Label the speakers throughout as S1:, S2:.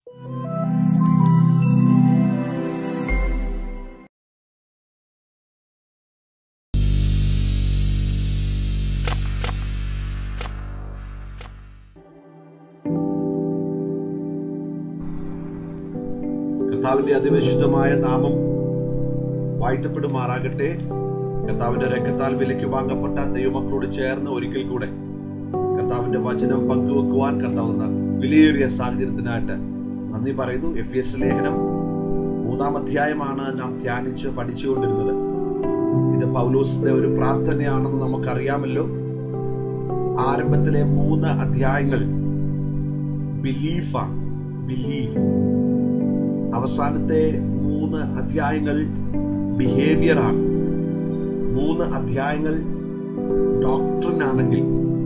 S1: കർത്താവിന്റെ അതിവിശുദ്ധമായ നാമം വാഴ്ത്തപ്പെടുമാറാകട്ടെ കർത്താവിന്റെ രക്തത്താൽ വിലയ്ക്ക് വാങ്ങപ്പെട്ട ദൈവമക്കളോട് ചേർന്ന് ഒരിക്കൽ കൂടെ കർത്താവിന്റെ വചനം പങ്കുവെക്കുവാൻ കർത്താവുന്ന വിലയേറിയ സാഹചര്യത്തിനായിട്ട് നന്ദി പറയുന്നു എഫ് എസ് ലേഖനം മൂന്നാം അധ്യായമാണ് നാം ധ്യാനിച്ച് പഠിച്ചുകൊണ്ടിരുന്നത് ഇത് പൗലോസിന്റെ ഒരു പ്രാർത്ഥനയാണെന്ന് നമുക്കറിയാമല്ലോ ആരംഭത്തിലെ മൂന്ന് അധ്യായങ്ങൾ ബിലീഫാണ് ബിലീഫ് അവസാനത്തെ മൂന്ന് അധ്യായങ്ങൾ ബിഹേവിയർ ആണ് മൂന്ന് അധ്യായങ്ങൾ ഡോക്ടറിൻ ആണെങ്കിൽ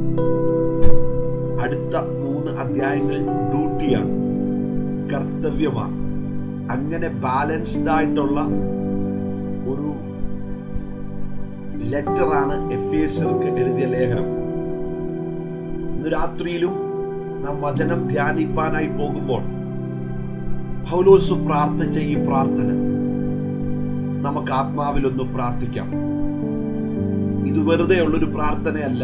S1: അടുത്ത മൂന്ന് അധ്യായങ്ങൾ ഡ്യൂട്ടിയാണ് കർത്തവ്യമാണ് അങ്ങനെ ബാലൻസ്ഡ് ആയിട്ടുള്ള ഒരു ലെറ്ററാണ് എഫ് എസിർക്ക് എഴുതിയ ലേഖനം ഇന്ന് രാത്രിയിലും നാം വചനം ധ്യാനിപ്പാനായി പോകുമ്പോൾ പൗലോസ് പ്രാർത്ഥിച്ച ഈ പ്രാർത്ഥന നമുക്ക് ആത്മാവിലൊന്ന് പ്രാർത്ഥിക്കാം ഇത് വെറുതെ ഉള്ളൊരു പ്രാർത്ഥനയല്ല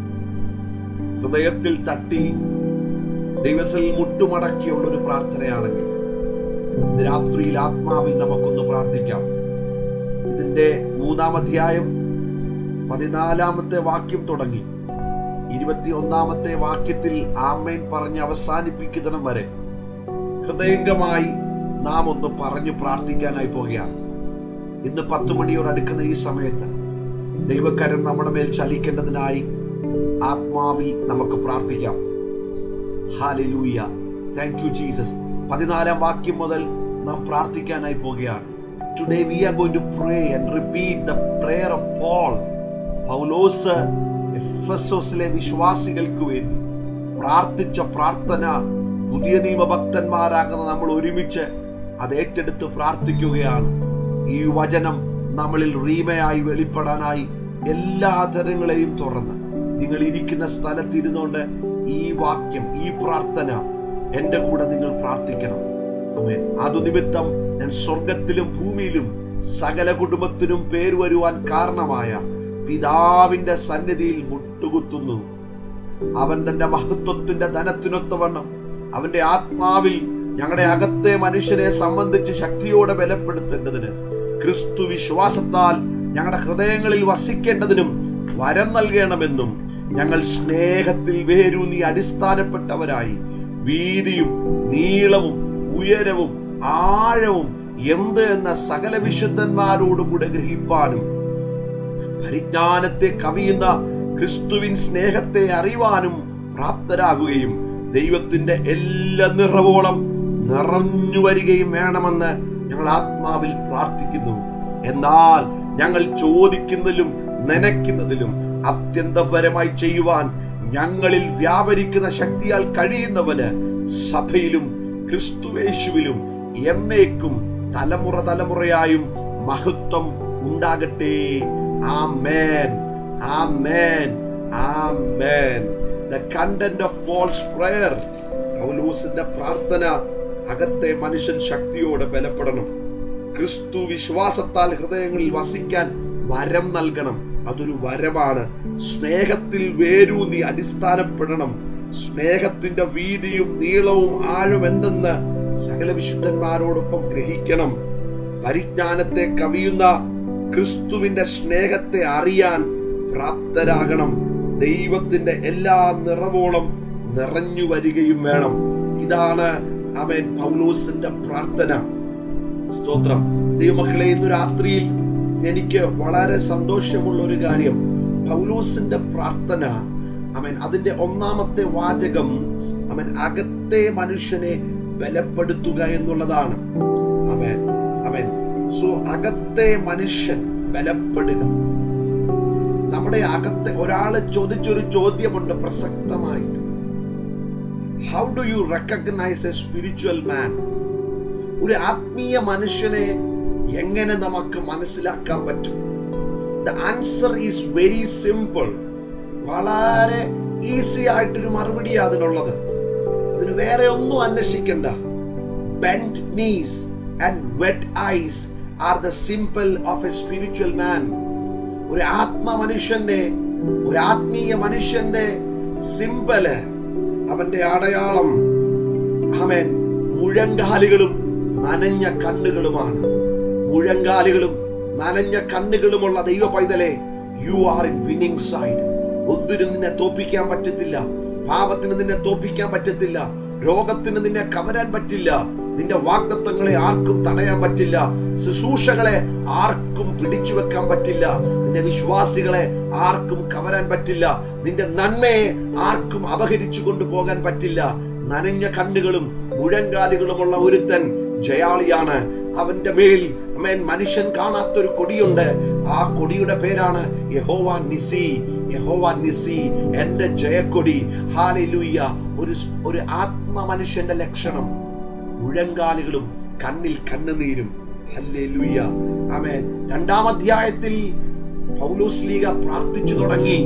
S1: ഹൃദയത്തിൽ തട്ടി ദൈവത്തിൽ മുട്ടുമടക്കിയുള്ളൊരു പ്രാർത്ഥനയാണെങ്കിൽ ഇത് രാത്രിയിൽ ആത്മാവിൽ നമുക്കൊന്ന് പ്രാർത്ഥിക്കാം ഇതിന്റെ മൂന്നാം അധ്യായം പതിനാലാമത്തെ വാക്യം തുടങ്ങി ഇരുപത്തി ഒന്നാമത്തെ വാക്യത്തിൽ ആമേൻ പറഞ്ഞ് അവസാനിപ്പിക്കുന്നിടം വരെ ഹൃദയംഗമായി നാം ഒന്ന് പറഞ്ഞു പ്രാർത്ഥിക്കാനായി പോകുകയാണ് ഇന്ന് പത്തു മണിയോട് അടുക്കുന്ന ഈ സമയത്ത് ദൈവക്കരം നമ്മുടെ മേൽ ചലിക്കേണ്ടതിനായി ആത്മാവിൽ നമുക്ക് പ്രാർത്ഥിക്കാം ഹാലലൂയ താങ്ക് യു ജീസസ് പതിനാലാം വാക്യം മുതൽ നാം പ്രാർത്ഥിക്കാനായി പോകുകയാണ് today we are going to pray and repeat the prayer of Paul Paulose എഫസോസിലെ വിശ്വാസികൾക്ക് വേണ്ടി പ്രാർത്ഥിച്ച പ്രാർത്ഥന പുതിയ നിയമഭക്തന്മാരാകുന്ന നമ്മൾ ഒരുമിച്ച് അത് ഏറ്റെടുത്ത് പ്രാർത്ഥിക്കുകയാണ് ഈ വചനം നമ്മളിൽ റീമയായി വെളിപ്പെടാനായി എല്ലാ തരങ്ങളെയും തുറന്ന് നിങ്ങൾ ഇരിക്കുന്ന സ്ഥലത്തിരുന്നുകൊണ്ട് ഈ വാക്യം ഈ പ്രാർത്ഥന എൻ്റെ കൂടെ നിങ്ങൾ പ്രാർത്ഥിക്കണം അമേൻ അതു നിമിത്തം ഞാൻ സ്വർഗത്തിലും ഭൂമിയിലും സകല കുടുംബത്തിനും പേര് വരുവാൻ കാരണമായ പിതാവിന്റെ സന്നിധിയിൽ മുട്ടുകുത്തുന്നു അവൻ തന്റെ മഹത്വത്തിന്റെ ധനത്തിനൊത്തവണ്ണം അവന്റെ ആത്മാവിൽ ഞങ്ങളുടെ അകത്തെ മനുഷ്യനെ സംബന്ധിച്ച് ശക്തിയോടെ ബലപ്പെടുത്തേണ്ടതിന് ക്രിസ്തു വിശ്വാസത്താൽ ഞങ്ങളുടെ ഹൃദയങ്ങളിൽ വസിക്കേണ്ടതിനും വരം നൽകണമെന്നും ഞങ്ങൾ സ്നേഹത്തിൽ വേരൂന്നി അടിസ്ഥാനപ്പെട്ടവരായി വീതിയും നീളവും ഉയരവും ആഴവും എന്ത് എന്ന സകല വിശുദ്ധന്മാരോടുകൂടെ ഗ്രഹിപ്പാനും പരിജ്ഞാനത്തെ കവിയുന്ന ക്രിസ്തുവിൻ സ്നേഹത്തെ അറിവാനും പ്രാപ്തരാകുകയും ദൈവത്തിന്റെ എല്ലാ നിറവോളം നിറഞ്ഞു വരികയും വേണമെന്ന് ഞങ്ങൾ ആത്മാവിൽ പ്രാർത്ഥിക്കുന്നു എന്നാൽ ഞങ്ങൾ ചോദിക്കുന്നതിലും നനയ്ക്കുന്നതിലും അത്യന്തപരമായി ചെയ്യുവാൻ ഞങ്ങളിൽ വ്യാപരിക്കുന്ന ശക്തിയാൽ കഴിയുന്നവന് സഭയിലും ക്രിസ്തുവേശുവിലും എന്നേക്കും തലമുറ തലമുറയായും മഹത്വം ഉണ്ടാകട്ടെ amen amen amen the content of Paul's prayer പൗലൂസിന്റെ പ്രാർത്ഥന അകത്തെ മനുഷ്യൻ ശക്തിയോടെ ബലപ്പെടണം ക്രിസ്തു വിശ്വാസത്താൽ ഹൃദയങ്ങളിൽ വസിക്കാൻ വരം നൽകണം അതൊരു വരമാണ് സ്നേഹത്തിൽ വേരൂന്നി അടിസ്ഥാനപ്പെടണം സ്നേഹത്തിന്റെ വീതിയും നീളവും ആഴം എന്തെന്ന് സകല വിശുദ്ധന്മാരോടൊപ്പം ഗ്രഹിക്കണം പരിജ്ഞാനത്തെ കവിയുന്ന ക്രിസ്തുവിന്റെ സ്നേഹത്തെ അറിയാൻ പ്രാപ്തരാകണം ദൈവത്തിന്റെ എല്ലാ നിറവോളം നിറഞ്ഞു വരികയും വേണം ഇതാണ് അവൻ പൗലോസിന്റെ പ്രാർത്ഥന സ്തോത്രം ദൈവമക്കളെ ഇന്ന് രാത്രിയിൽ എനിക്ക് വളരെ സന്തോഷമുള്ള ഒരു കാര്യം പൗലോസിന്റെ പ്രാർത്ഥന അവൻ അതിന്റെ ഒന്നാമത്തെ വാചകം അവൻ അകത്തെ മനുഷ്യനെ ബലപ്പെടുത്തുക എന്നുള്ളതാണ് അവൻ അവൻ സോ അകത്തെ മനുഷ്യൻ ബലപ്പെടുക നമ്മുടെ അകത്തെ ഒരാള് ചോദിച്ചൊരു ചോദ്യമുണ്ട് പ്രസക്തമായിട്ട് how do you recognise a spiritual man ഒരു ആത്മീയ മനുഷ്യനെ എങ്ങനെ നമുക്ക് മനസ്സിലാക്കാൻ പറ്റും the answer is very simple വളരെ ഈസി ആയിട്ടൊരു മറുപടി അതിനുള്ളത് അതിന് വേറെ ഒന്നും അന്വേഷിക്കണ്ട bent knees and wet eyes are the symbol of a spiritual man ഒരു ആത്മ മനുഷ്യന്റെ ഒരു ആത്മീയ മനുഷ്യന്റെ സിമ്പല് അവന്റെ അടയാളം അവൻ മുഴങ്കാലുകളും നനഞ്ഞ കണ്ണുകളുമാണ് മുഴങ്കാലുകളും നനഞ്ഞ കണ്ണുകളുമുള്ള ദൈവ പൈതലെ you are in winning side ഒന്നിനും നിന്നെ തോപ്പിക്കാൻ പറ്റത്തില്ല പാപത്തിന് നിന്നെ തോപ്പിക്കാൻ പറ്റത്തില്ല രോഗത്തിന് നിന്നെ കവരാൻ പറ്റില്ല നിന്റെ വാഗ്ദത്തങ്ങളെ ആർക്കും തടയാൻ പറ്റില്ല ശുശ്രൂഷകളെ ആർക്കും പിടിച്ചു വെക്കാൻ പറ്റില്ല നിന്റെ വിശ്വാസികളെ ആർക്കും കവരാൻ പറ്റില്ല നിന്റെ നന്മയെ ആർക്കും അപഹരിച്ചു കൊണ്ടുപോകാൻ പറ്റില്ല നനഞ്ഞ കണ്ണുകളും മുഴങ്കാലുകളുമുള്ള ഒരുത്തൻ ജയാളിയാണ് അവന്റെ മേൽ അമേൻ മനുഷ്യൻ കാണാത്തൊരു കൊടിയുണ്ട് ആ കൊടിയുടെ പേരാണ് യഹോവ നിസി യഹോവ നിസി എന്റെ ജയക്കൊടി ഹാലലൂയ്യ ഒരു ഒരു ആത്മ മനുഷ്യന്റെ ലക്ഷണം മുഴങ്കാലുകളും കണ്ണിൽ കണ്ണുനീരും ഹല്ലേലൂയ്യ ആമേൻ രണ്ടാം അധ്യായത്തിൽ പൗലോസ് ലീഗ പ്രാർത്ഥിച്ചു തുടങ്ങി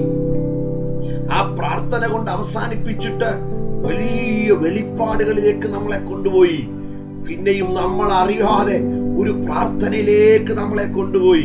S1: ആ പ്രാർത്ഥന കൊണ്ട് അവസാനിപ്പിച്ചിട്ട് വലിയ വെളിപ്പാടുകളിലേക്ക് നമ്മളെ കൊണ്ടുപോയി പിന്നെയും നമ്മൾ അറിയാതെ ഒരു പ്രാർത്ഥനയിലേക്ക് നമ്മളെ കൊണ്ടുപോയി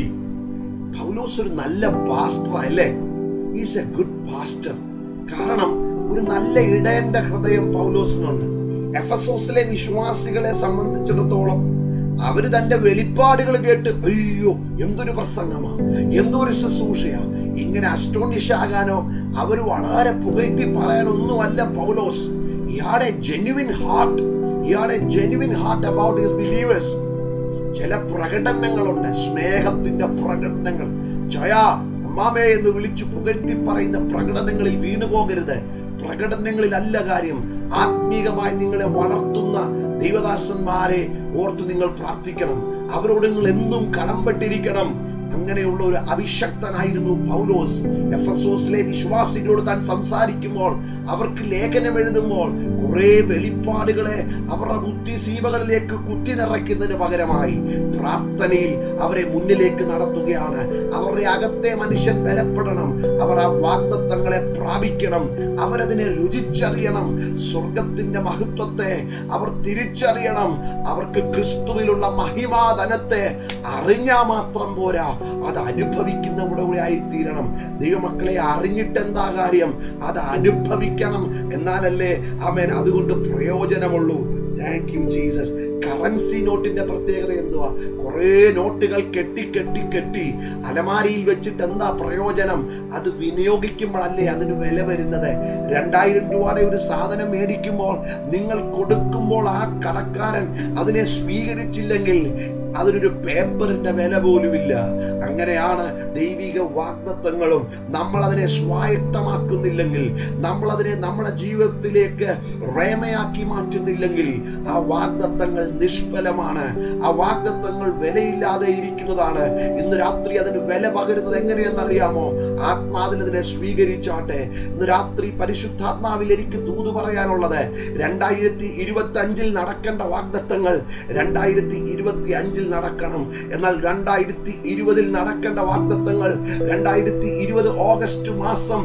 S1: പൗലോസ് ഒരു നല്ല പാസ്റ്റർ അല്ലേ ഈസ് എ ഗുഡ് പാസ്റ്റർ കാരണം ഒരു നല്ല ഇടയന്റെ ഹൃദയം പൗലോസിനുണ്ട് എഫസോസിലെ വിശ്വാസികളെ സംബന്ധിച്ചിടത്തോളം അവര് തന്റെ വെളിപ്പാടുകൾ കേട്ട് അയ്യോ എന്തൊരു പ്രസംഗമാ എന്തൊരു ശുശ്രൂഷയാ ഇങ്ങനെ അസ്റ്റോണിഷ് ആകാനോ അവർ വളരെ പുകഴ്ത്തി പറയാനൊന്നുമല്ല പൗലോസ് ഇയാടെ ജെന്യുവിൻ ഹാർട്ട് ഇയാടെ genuine heart about his believers ചില പ്രകടനങ്ങളുണ്ട് സ്നേഹത്തിന്റെ പ്രകടനങ്ങൾ ജയ അമ്മാമേ എന്ന് വിളിച്ചു പുകഴ്ത്തി പറയുന്ന പ്രകടനങ്ങളിൽ വീണു പോകരുത് പ്രകടനങ്ങളിലല്ല കാര്യം ആത്മീകമായി നിങ്ങളെ വളർത്തുന്ന ദൈവദാസന്മാരെ ഓർത്ത് നിങ്ങൾ പ്രാർത്ഥിക്കണം അവരോട് നിങ്ങൾ എന്നും കടംപെട്ടിരിക്കണം അങ്ങനെയുള്ള ഒരു അഭിഷക്തനായിരുന്നു പൗലോസ് എഫസോസിലെ വിശ്വാസികളോട് താൻ സംസാരിക്കുമ്പോൾ അവർക്ക് ലേഖനം എഴുതുമ്പോൾ കുറെ വെളിപ്പാടുകളെ അവരുടെ ബുദ്ധിസീമകളിലേക്ക് കുത്തി നിറയ്ക്കുന്നതിന് പകരമായി പ്രാർത്ഥനയിൽ അവരെ മുന്നിലേക്ക് നടത്തുകയാണ് അവരുടെ അകത്തെ മനുഷ്യൻ ബലപ്പെടണം അവർ ആ വാഗ്ദത്തങ്ങളെ പ്രാപിക്കണം അവരതിനെ രുചിച്ചറിയണം സ്വർഗത്തിന്റെ മഹത്വത്തെ അവർ തിരിച്ചറിയണം അവർക്ക് ക്രിസ്തുവിലുള്ള മഹിമാധനത്തെ അറിഞ്ഞാൽ മാത്രം പോരാ അത് അനുഭവിക്കുന്നവരായി തീരണം ദൈവമക്കളെ അറിഞ്ഞിട്ട് എന്താ കാര്യം അത് അനുഭവിക്കണം എന്നാലല്ലേ അമേൻ അതുകൊണ്ട് പ്രയോജനമുള്ളൂ താങ്ക് യു ജീസസ് കറൻസി നോട്ടിന്റെ പ്രത്യേകത എന്തുവാ കുറേ നോട്ടുകൾ കെട്ടി കെട്ടി കെട്ടി അലമാരിയിൽ വെച്ചിട്ട് എന്താ പ്രയോജനം അത് വിനിയോഗിക്കുമ്പോഴല്ലേ അതിന് വില വരുന്നത് രണ്ടായിരം രൂപയുടെ ഒരു സാധനം മേടിക്കുമ്പോൾ നിങ്ങൾ കൊടുക്കുമ്പോൾ ആ കടക്കാരൻ അതിനെ സ്വീകരിച്ചില്ലെങ്കിൽ അതിനൊരു പേപ്പറിന്റെ വില പോലുമില്ല അങ്ങനെയാണ് ദൈവിക വാഗ്ദത്തങ്ങളും നമ്മൾ അതിനെ സ്വായത്തമാക്കുന്നില്ലെങ്കിൽ നമ്മൾ അതിനെ നമ്മുടെ ജീവിതത്തിലേക്ക് റേമയാക്കി മാറ്റുന്നില്ലെങ്കിൽ ആ വാഗ്ദത്തങ്ങൾ നിഷ്ഫലമാണ് ആ വാഗ്ദത്തങ്ങൾ വിലയില്ലാതെ ഇരിക്കുന്നതാണ് ഇന്ന് രാത്രി അതിന് വില പകരുന്നത് എങ്ങനെയെന്നറിയാമോ ആത്മാവിൽ അതിനെ സ്വീകരിച്ചാട്ടെ ഇന്ന് രാത്രി പരിശുദ്ധാത്മാവിൽ എനിക്ക് തൂതു പറയാനുള്ളത് രണ്ടായിരത്തി ഇരുപത്തി അഞ്ചിൽ നടക്കേണ്ട വാഗ്ദത്തങ്ങൾ രണ്ടായിരത്തി ഇരുപത്തി അഞ്ചിൽ നടക്കണം എന്നാൽ രണ്ടായിരത്തി ഇരുപതിൽ നടക്കേണ്ട വാഗ്ദത്തങ്ങൾ രണ്ടായിരത്തി ഇരുപത് ഓഗസ്റ്റ് മാസം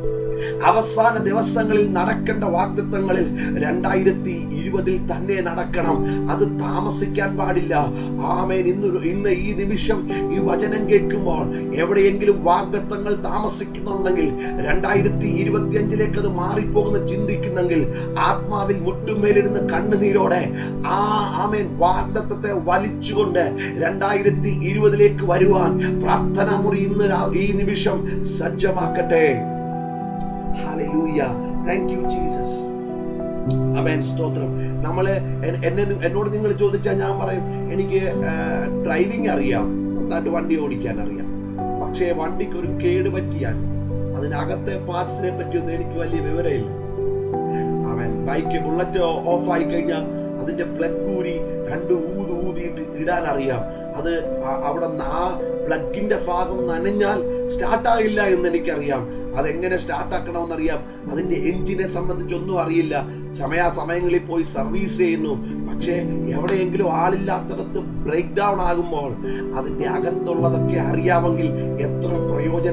S1: അവസാന ദിവസങ്ങളിൽ നടക്കേണ്ട വാഗ്ദത്തങ്ങളിൽ രണ്ടായിരത്തി ഇരുപതിൽ തന്നെ നടക്കണം അത് താമസിക്കാൻ പാടില്ല ആമേൻ ഇന്നൊരു ഇന്ന് ഈ നിമിഷം ഈ വചനം കേൾക്കുമ്പോൾ എവിടെയെങ്കിലും വാഗ്ദത്തങ്ങൾ താമസിക്കുന്നുണ്ടെങ്കിൽ രണ്ടായിരത്തി ഇരുപത്തി അഞ്ചിലേക്ക് അത് മാറിപ്പോകുന്ന ചിന്തിക്കുന്നെങ്കിൽ ആത്മാവിൽ മുട്ടുമേലിരുന്ന് കണ്ണുനീരോടെ ആ ആമേൻ വാഗ്ദത്തത്തെ വലിച്ചുകൊണ്ട് രണ്ടായിരത്തി ഇരുപതിലേക്ക് വരുവാൻ പ്രാർത്ഥനാ മുറി ഇന്ന് രാ- ഈ നിമിഷം സജ്ജമാക്കട്ടെ hallelujah thank you Jesus amen സ്തോത്രം നമ്മൾ എന്നെ എന്നോട് നിങ്ങൾ ചോദിച്ചാൽ ഞാൻ പറയും എനിക്ക് ഡ്രൈവിംഗ് അറിയാം നന്നായിട്ട് വണ്ടി ഓടിക്കാൻ അറിയാം പക്ഷേ വണ്ടിക്ക് ഒരു കേട് പറ്റിയാൽ അതിനകത്തെ പാർട്സിനെ പറ്റിയൊന്നും എനിക്ക് വലിയ വിവരമില്ല അവൻ ബൈക്ക് ബുള്ളറ്റ് ഓഫ് ആയി കഴിഞ്ഞാൽ അതിന്റെ പ്ലഗ് ഊരി രണ്ട് ഊത് ഊതിയിട്ട് ഇടാൻ അറിയാം അത് ആ- അവിടെ ന- ആ പ്ലഗിന്റെ ഭാഗം നനഞ്ഞാൽ സ്റ്റാർട്ടാകില്ല എന്ന് എനിക്കറിയാം അതെങ്ങനെ സ്റ്റാർട്ടാക്കണമെന്നറിയാം അതിന്റെ എഞ്ചിനെ സംബന്ധിച്ചൊന്നും അറിയില്ല സമയാസമയങ്ങളിൽ പോയി സർവീസ് ചെയ്യുന്നു പക്ഷേ എവിടെയെങ്കിലും ആളില്ലാത്തിടത്ത് ബ്രേക്ക് ഡൗൺ ആകുമ്പോൾ അതിന്റെ അകത്തുള്ളതൊക്കെ അറിയാമെങ്കിൽ എത്ര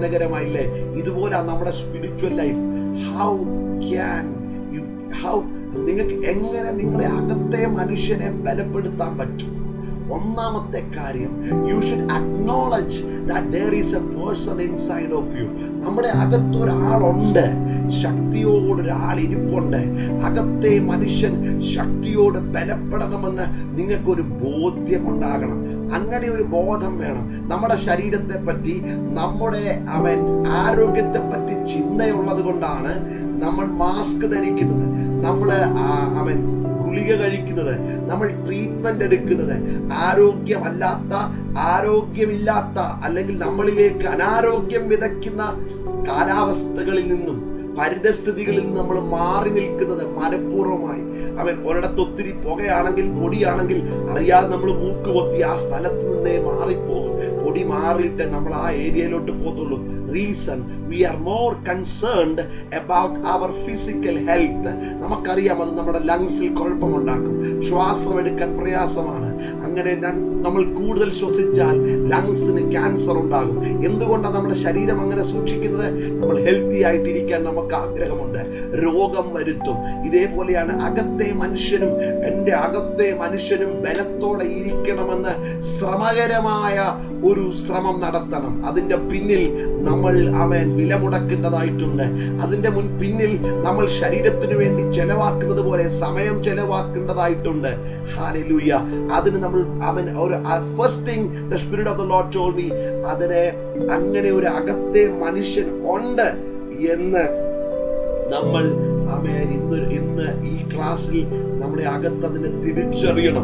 S1: പ്രയോജനകരമായില്ലേ ഇതുപോലെ നമ്മുടെ spiritual life how can you how നിങ്ങൾക്ക് എങ്ങനെ നിങ്ങളുടെ അകത്തെ മനുഷ്യനെ ബലപ്പെടുത്താൻ പറ്റും ഒന്നാമത്തെ കാര്യം you should acknowledge that there is a person inside of you നമ്മുടെ അകത്തൊരാളുണ്ട് ശക്തിയോട് ഒരാൾ ഇരിപ്പുണ്ട് അകത്തെ മനുഷ്യൻ ശക്തിയോട് ബലപ്പെടണമെന്ന് നിങ്ങൾക്കൊരു ബോധ്യമുണ്ടാകണം അങ്ങനെ ഒരു ബോധം വേണം നമ്മുടെ ശരീരത്തെ പറ്റി നമ്മുടെ അവൻ ആരോഗ്യത്തെ പറ്റി ചിന്തയുള്ളത് കൊണ്ടാണ് നമ്മൾ മാസ്ക് ധരിക്കുന്നത് നമ്മൾ അവൻ ഗുളിക കഴിക്കുന്നത് നമ്മൾ ട്രീറ്റ്മെന്റ് എടുക്കുന്നത് ആരോഗ്യമല്ലാത്ത ആരോഗ്യമില്ലാത്ത അല്ലെങ്കിൽ നമ്മളിലേക്ക് അനാരോഗ്യം വിതയ്ക്കുന്ന കാലാവസ്ഥകളിൽ നിന്നും പരിതസ്ഥിതികളിൽ നിന്ന് നമ്മൾ മാറി നിൽക്കുന്നത് മനഃപൂർവ്വമായി അവൻ ഒരിടത്ത് ഒത്തിരി പുകയാണെങ്കിൽ പൊടിയാണെങ്കിൽ അറിയാതെ നമ്മൾ മൂക്ക് പൊത്തി ആ സ്ഥലത്ത് നിന്നേ മാറിപ്പോകും പൊടി മാറിയിട്ട് നമ്മൾ ആ ഏരിയയിലോട്ട് പോകത്തുള്ളൂ reason we are more concerned about our physical health നമുക്കറിയാം അത് നമ്മുടെ ലങ്സിൽ കുഴപ്പമുണ്ടാക്കും ശ്വാസം എടുക്കാൻ പ്രയാസമാണ് അങ്ങനെ നമ്മൾ കൂടുതൽ ശ്വസിച്ചാൽ ലങ്സിന് ക്യാൻസർ ഉണ്ടാകും എന്തുകൊണ്ടാണ് നമ്മുടെ ശരീരം അങ്ങനെ സൂക്ഷിക്കുന്നത് നമ്മൾ ഹെൽത്തി ആയിട്ടിരിക്കാൻ നമുക്ക് ആഗ്രഹമുണ്ട് രോഗം വരുത്തും ഇതേപോലെയാണ് അകത്തെ മനുഷ്യനും എൻ്റെ അകത്തെ മനുഷ്യനും ബലത്തോടെ ഇരിക്കണമെന്ന് ശ്രമകരമായ ഒരു ശ്രമം നടത്തണം അതിൻ്റെ പിന്നിൽ നമ്മൾ അവൻ വില മുടക്കേണ്ടതായിട്ടുണ്ട് അതിൻ്റെ മുൻ പിന്നിൽ നമ്മൾ ശരീരത്തിന് വേണ്ടി ചെലവാക്കുന്നത് പോലെ സമയം ചെലവാക്കേണ്ടതായിട്ടുണ്ട് ഹാലലൂയ അതിന് നമ്മൾ അവൻ ഒരു first thing the spirit of the lord told me അതിനെ അങ്ങനെ ഒരു അകത്തെ മനുഷ്യൻ ഉണ്ട് എന്ന് നമ്മൾ അമേൻ ഇന്ന് ഇന്ന് ഈ ക്ലാസ്സിൽ നമ്മുടെ അകത്ത് അതിനെ തിരിച്ചറിയണം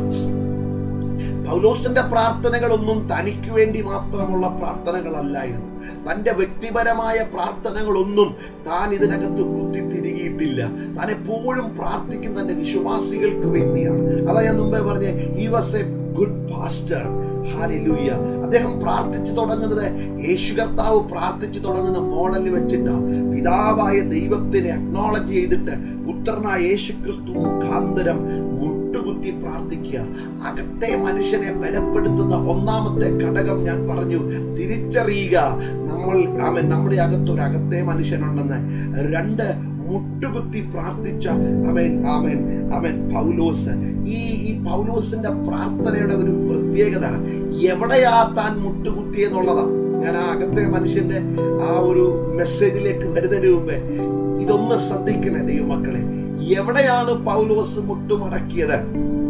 S1: പൗലോസിന്റെ പ്രാർത്ഥനകളൊന്നും തനിക്ക് വേണ്ടി മാത്രമുള്ള പ്രാർത്ഥനകളല്ലായിരുന്നു തൻ്റെ വ്യക്തിപരമായ പ്രാർത്ഥനകളൊന്നും താൻ ഇതിനകത്ത് കുത്തി തിരികിയിട്ടില്ല താൻ എപ്പോഴും പ്രാർത്ഥിക്കുന്ന തൻ്റെ വിശ്വാസികൾക്ക് വേണ്ടിയാണ് അതാ ഞാൻ മുമ്പേ പറഞ്ഞ ഈ was a good pastor hallelujah അദ്ദേഹം പ്രാർത്ഥിച്ചു തുടങ്ങുന്നത് യേശു കർത്താവ് പ്രാർത്ഥിച്ചു തുടങ്ങുന്ന മോഡലിൽ വെച്ചിട്ടാ പിതാവായ ദൈവത്തിനെ അക്നോളജ് ചെയ്തിട്ട് പുത്രനായ യേശു ക്രിസ്തു മുഖാന്തരം മുട്ടുകുത്തി പ്രാർത്ഥിക്കുക അകത്തെ മനുഷ്യനെ ബലപ്പെടുത്തുന്ന ഒന്നാമത്തെ ഘടകം ഞാൻ പറഞ്ഞു തിരിച്ചറിയുക നമ്മൾ അവൻ നമ്മുടെ അകത്ത് ഒരു അകത്തെ മനുഷ്യനുണ്ടെന്ന് രണ്ട് മുട്ടുകുത്തി പ്രാർത്ഥിച്ച അവൻ അവൻ അവൻ പൗലോസ് ഈ ഈ പൗലോസിന്റെ പ്രാർത്ഥനയുടെ ഒരു പ്രത്യേകത എവിടെയാ താൻ മുട്ടുകുത്തി എന്നുള്ളതാ ഞാൻ ആ അകത്തെ മനുഷ്യന്റെ ആ ഒരു മെസ്സേജിലേക്ക് വരുന്നതിന് മുമ്പേ ഇതൊന്ന് ശ്രദ്ധിക്കണേ ദൈവമക്കളെ എവിടെയാണ് പൗലോസ് മുട്ടുമടക്കിയത്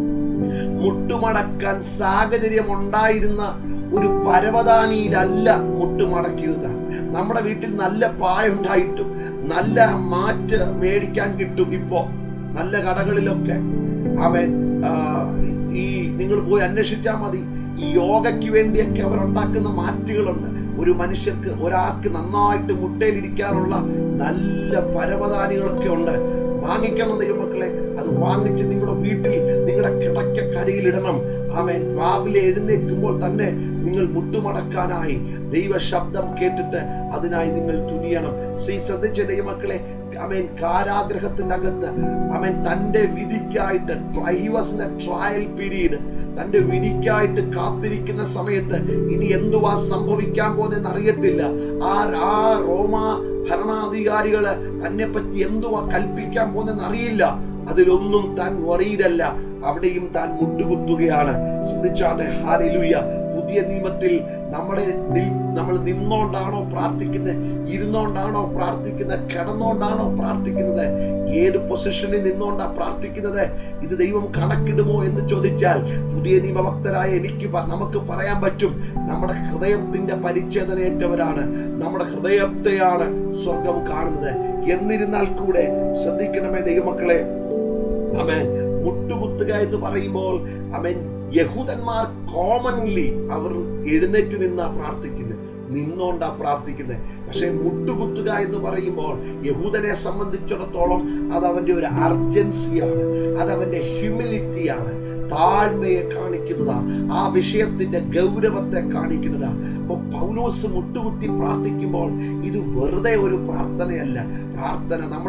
S1: മുട്ടുമടക്കാൻ സാഹചര്യം ഉണ്ടായിരുന്ന ഒരു പരവതാനിയിലല്ല മുട്ടുമടക്കിയത് നമ്മുടെ വീട്ടിൽ നല്ല പായുണ്ടായിട്ടും നല്ല മാറ്റ് മേടിക്കാൻ കിട്ടും ഇപ്പോ നല്ല കടകളിലൊക്കെ അവൻ ഈ നിങ്ങൾ പോയി അന്വേഷിച്ചാൽ മതി ഈ യോഗയ്ക്ക് വേണ്ടിയൊക്കെ അവർ ഉണ്ടാക്കുന്ന മാറ്റുകളുണ്ട് ഒരു മനുഷ്യർക്ക് ഒരാൾക്ക് നന്നായിട്ട് മുട്ടയിലിരിക്കാനുള്ള നല്ല പരവതാനികളൊക്കെ ഉണ്ട് വാങ്ങിക്കണം ദൈവമക്കളെ അത് വാങ്ങിച്ച് നിങ്ങളുടെ വീട്ടിൽ നിങ്ങളുടെ കിടക്കക്കരയിൽ ഇടണം ആമേൻ രാവിലെ എഴുന്നേൽക്കുമ്പോൾ തന്നെ നിങ്ങൾ മുട്ടുമടക്കാനായി ദൈവ ശബ്ദം കേട്ടിട്ട് അതിനായി നിങ്ങൾ തുനിയണം ശ്രീ ശ്രദ്ധിച്ച ദൈവമക്കളെ അമേൻ കാരാഗ്രഹത്തിന്റെ അകത്ത് അവൻ തന്റെ വിധിക്കായിട്ട് ഡ്രൈവേഴ്സിന്റെ ട്രയൽ പീരീഡ് തന്റെ വിധിക്കായിട്ട് കാത്തിരിക്കുന്ന സമയത്ത് ഇനി എന്തുവാ സംഭവിക്കാൻ പോകുന്നതെന്ന് അറിയത്തില്ല ആ ആ റോമ ഭരണാധികാരികള് തന്നെ പറ്റി എന്തുവാ കൽപ്പിക്കാൻ പോകുന്നതെന്ന് അറിയില്ല അതിലൊന്നും താൻ വറീതല്ല അവിടെയും താൻ മുട്ടുകുത്തുകയാണ് ശ്രദ്ധിച്ചാട്ടെ ഹാലിലുയ പുതിയ നിയമത്തിൽ നമ്മുടെ നമ്മൾ നിന്നോണ്ടാണോ പ്രാർത്ഥിക്കുന്നത് ഇരുന്നോണ്ടാണോ പ്രാർത്ഥിക്കുന്നത് കിടന്നോണ്ടാണോ പ്രാർത്ഥിക്കുന്നത് ഏത് പൊസിഷനിൽ നിന്നോണ്ടാ പ്രാർത്ഥിക്കുന്നത് ഇത് ദൈവം കണക്കിടുമോ എന്ന് ചോദിച്ചാൽ പുതിയ നിയമഭക്തരായ എനിക്ക് നമുക്ക് പറയാൻ പറ്റും നമ്മുടെ ഹൃദയത്തിന്റെ പരിച്ഛേദനയേറ്റവരാണ് നമ്മുടെ ഹൃദയത്തെയാണ് സ്വർഗം കാണുന്നത് എന്നിരുന്നാൽ കൂടെ ശ്രദ്ധിക്കണമേ ദൈവമക്കളെ അമേൻ മുട്ടുകുത്തുക എന്ന് പറയുമ്പോൾ അമേൻ യഹൂദന്മാർ കോമൺലി അവർ എഴുന്നേറ്റ് നിന്നാ പ്രാർത്ഥിക്കുന്നത് നിന്നോണ്ടാ പ്രാർത്ഥിക്കുന്നത് പക്ഷെ മുട്ടുകുത്തുക എന്ന് പറയുമ്പോൾ യഹൂദനെ സംബന്ധിച്ചിടത്തോളം അത് അവന്റെ ഒരു അർജൻസിയാണ് അത് അവന്റെ ഹ്യൂമിലിറ്റിയാണ് താഴ്മയെ കാണിക്കുന്നതാ ആ വിഷയത്തിന്റെ ഗൗരവത്തെ കാണിക്കുന്നതാ അപ്പോൾ പൗലോസ് മുട്ടുകുത്തി പ്രാർത്ഥിക്കുമ്പോൾ ഇത് വെറുതെ ഒരു പ്രാർത്ഥനയല്ല പ്രാർത്ഥന നമ്മുടെ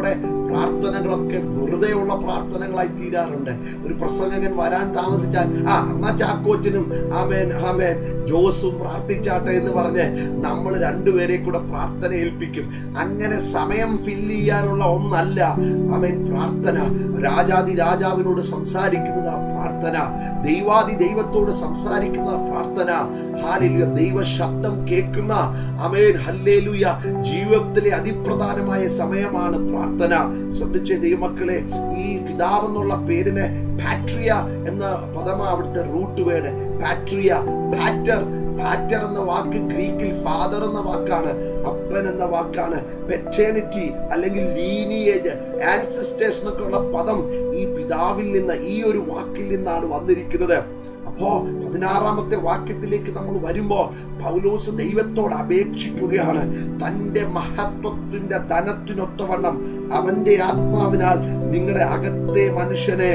S1: പ്രാർത്ഥനകളൊക്കെ വെറുതെയുള്ള പ്രാർത്ഥനകളായി തീരാറുണ്ട് ഒരു പ്രസംഗകൻ വരാൻ താമസിച്ചാൽ ആ എന്നാ ചാക്കോച്ചനും ആമേൻ ആമേൻ ജോസും പ്രാർത്ഥിച്ചാട്ടെ എന്ന് പറഞ്ഞ് നമ്മൾ രണ്ടുപേരെ കൂടെ പ്രാർത്ഥന ഏൽപ്പിക്കും അങ്ങനെ സമയം ഫില്ല് ചെയ്യാനുള്ള ഒന്നല്ല അവൻ പ്രാർത്ഥന രാജാതി രാജാവിനോട് സംസാരിക്കുന്നത് പ്രാർത്ഥന ദൈവാദി ദൈവത്തോട് സംസാരിക്കുന്ന പ്രാർത്ഥന ഹാലിലുയ ദൈവ ശബ്ദം കേൾക്കുന്ന അമേൻ ഹല്ലേലുയ ജീവിതത്തിലെ അതിപ്രധാനമായ സമയമാണ് പ്രാർത്ഥന ശ്രദ്ധിച്ച ദൈവമക്കളെ ഈ പിതാവെന്നുള്ള പേരിന് പാട്രിയ എന്ന പദമാണ് അവിടുത്തെ റൂട്ട് വേർഡ് പാട്രിയ പാറ്റർ പാറ്റർ എന്ന വാക്ക് ഗ്രീക്കിൽ ഫാദർ എന്ന വാക്കാണ് അപ്പൻ എന്ന വാക്കാണ് പെറ്റേണിറ്റി അല്ലെങ്കിൽ ലീനിയേജ് ആൻസിസ്റ്റേഴ്സ് എന്നൊക്കെ ഉള്ള പദം ഈ പിതാവിൽ നിന്ന് ഈ ഒരു വാക്കിൽ നിന്നാണ് വന്നിരിക്കുന്നത് അപ്പോ പതിനാറാമത്തെ വാക്യത്തിലേക്ക് നമ്മൾ വരുമ്പോൾ പൗലോസ് ദൈവത്തോട് അപേക്ഷിക്കുകയാണ് തൻ്റെ മഹത്വത്തിന്റെ ധനത്തിനൊത്തവണ്ണം അവന്റെ ആത്മാവിനാൽ നിങ്ങളുടെ അകത്തെ മനുഷ്യനെ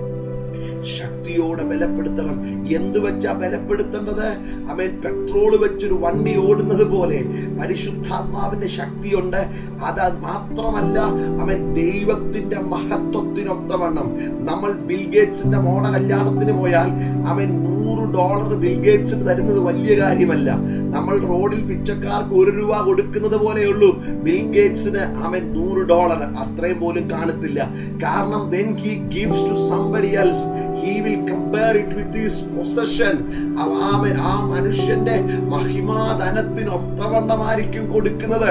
S1: ശക്തിയോടെ ബലപ്പെടുത്തണം എന്തു വെച്ചാ ബലപ്പെടുത്തേണ്ടത് അവൻ പെട്രോൾ വെച്ചൊരു വണ്ടി ഓടുന്നത് പോലെ പരിശുദ്ധാത്മാവിന്റെ ശക്തിയുണ്ട് അത് മാത്രമല്ല അവൻ ദൈവത്തിന്റെ മഹത്വത്തിനൊത്തവണ്ണം നമ്മൾ ബിൽഗേറ്റ്സിന്റെ മോഡ കല്യാണത്തിന് പോയാൽ അവൻ നൂറ് ഡോളർ ബിൽഗേറ്റ്സിന് തരുന്നത് വലിയ കാര്യമല്ല നമ്മൾ റോഡിൽ പിച്ചക്കാർക്ക് ഒരു രൂപ കൊടുക്കുന്നത് പോലെയുള്ളൂ ബിൽഗേറ്റ്സിന് അവൻ നൂറ് ഡോളർ അത്രയും പോലും കാണത്തില്ല കാരണം when he gives to somebody else he will compare it with his possession അവൻ ആ മനുഷ്യന്റെ മഹിമാധനത്തിന് ഒത്തവണ്ണമായിരിക്കും കൊടുക്കുന്നത്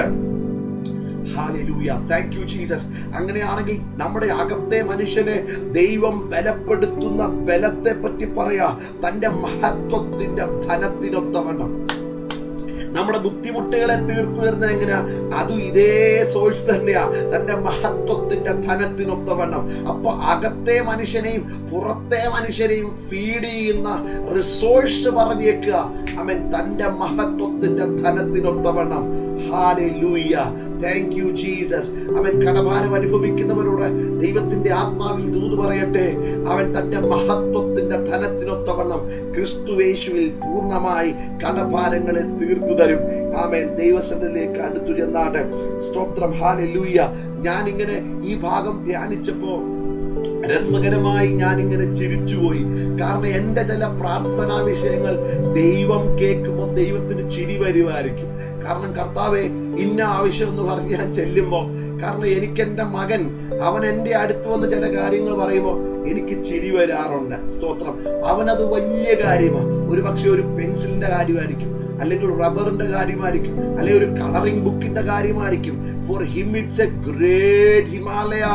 S1: ഹാലലൂയ താങ്ക് യു ജീസസ് അങ്ങനെയാണെങ്കിൽ നമ്മുടെ അകത്തെ മനുഷ്യനെ ദൈവം ബലപ്പെടുത്തുന്ന ബലത്തെ പറ്റി പറയാ തന്റെ മഹത്വത്തിന്റെ ധനത്തിനൊത്തവണ്ണം നമ്മുടെ ബുദ്ധിമുട്ടുകളെ തീർത്തു തരുന്നത് എങ്ങനെയാ അതും ഇതേ സോഴ്സ് തന്നെയാ തന്റെ മഹത്വത്തിന്റെ ധനത്തിനൊത്തവണ്ണം അപ്പൊ അകത്തെ മനുഷ്യനെയും പുറത്തെ മനുഷ്യനെയും ഫീഡ് ചെയ്യുന്ന റിസോഴ്സ് പറഞ്ഞേക്കുക അവൻ തന്റെ മഹത്വത്തിന്റെ ധനത്തിനൊത്തവണ്ണം ഹാലൂയ്യ താങ്ക് യു ജീസസ് അവൻ കടഭാരം അനുഭവിക്കുന്നവരോട് ദൈവത്തിന്റെ ആത്മാവിൽ ദൂത് പറയട്ടെ അവൻ തന്റെ മഹത്വത്തിന്റെ ധനത്തിനൊത്തവണ്ണം ക്രിസ്തുവേശുവിൽ പൂർണ്ണമായി കടഭാരങ്ങളെ തീർത്തു തരും ആമേൻ ദൈവസന്നിലേക്ക് അടുത്തു ചെന്നാട്ട് സ്തോത്രം ഹാലൂയ്യ ഞാൻ ഇങ്ങനെ ഈ ഭാഗം ധ്യാനിച്ചപ്പോ രസകരമായി ഞാൻ ഇങ്ങനെ ചിരിച്ചുപോയി കാരണം എൻ്റെ ചില പ്രാർത്ഥനാ വിഷയങ്ങൾ ദൈവം കേൾക്കുമ്പോൾ ദൈവത്തിന് ചിരി വരുമായിരിക്കും കാരണം കർത്താവെ ഇന്ന ആവശ്യം എന്ന് പറഞ്ഞ് ഞാൻ ചെല്ലുമ്പോൾ കാരണം എനിക്ക് എൻ്റെ മകൻ അവൻ എൻ്റെ അടുത്ത് വന്ന് ചില കാര്യങ്ങൾ പറയുമ്പോൾ എനിക്ക് ചിരി വരാറുണ്ട് സ്തോത്രം അവനത് വലിയ കാര്യമാണ് ഒരു പക്ഷെ ഒരു പെൻസിലിന്റെ കാര്യമായിരിക്കും അല്ലെങ്കിൽ റബ്ബറിന്റെ കാര്യമായിരിക്കും അല്ലെങ്കിൽ ഒരു കളറിംഗ് ബുക്കിന്റെ കാര്യമായിരിക്കും for him it's a great Himalaya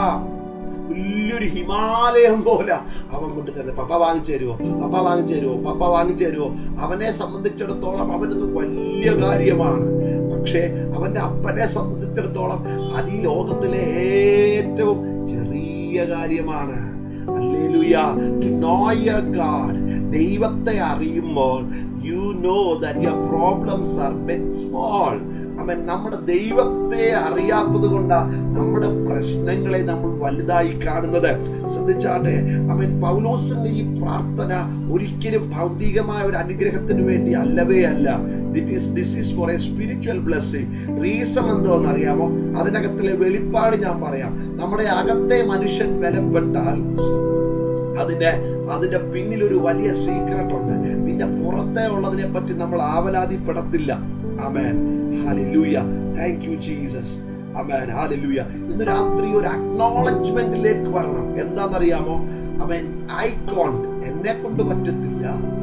S1: വലിയൊരു ഹിമാലയം പോലെ അവൻ കൊണ്ട് തന്നെ പപ്പ വാങ്ങിച്ചു തരുമോ പപ്പ വാങ്ങിച്ചു തരുമോ പപ്പ വാങ്ങിച്ചു തരുമോ അവനെ സംബന്ധിച്ചിടത്തോളം അവനത് വലിയ കാര്യമാണ് പക്ഷേ അവന്റെ അപ്പനെ സംബന്ധിച്ചിടത്തോളം അത് ഈ ലോകത്തിലെ ഏറ്റവും ചെറിയ കാര്യമാണ് Hallelujah. To know your God. ദൈവത്തെ അറിയുമ്പോൾ you know that your problems are very small അവൻ നമ്മുടെ ദൈവത്തെ അറിയാത്തത് കൊണ്ടാ നമ്മുടെ പ്രശ്നങ്ങളെ നമ്മൾ വലുതായി കാണുന്നത് ശ്രദ്ധിച്ചാട്ടെ അവൻ പൗലോസിന്റെ ഈ പ്രാർത്ഥന ഒരിക്കലും ഭൗതികമായ ഒരു അനുഗ്രഹത്തിന് വേണ്ടി അല്ലവേ അല്ല it is this is for a spiritual blessing reason എന്തോന്ന് അറിയാമോ അതിനകത്തിലെ വെളിപ്പാട് ഞാൻ പറയാം നമ്മുടെ അകത്തെ മനുഷ്യൻ ബലപ്പെട്ടാൽ അതിന്റെ അതിന്റെ പിന്നിൽ ഒരു വലിയ സീക്രട്ട് ഉണ്ട് പിന്നെ പുറത്തെ ഉള്ളതിനെ പറ്റി നമ്മൾ ആവലാതിപ്പെടത്തില്ല ആമേൻ ഹാലൂയ താങ്ക് യു ജീസസ് അമേൻ ഹാലൂയ ഇന്ന് രാത്രി ഒരു അക്നോളജ്മെന്റിലേക്ക് വരണം എന്താണെന്നറിയാമോ അവൻ ഐ കോണ്ട് എന്നെ കൊണ്ട് പറ്റത്തില്ല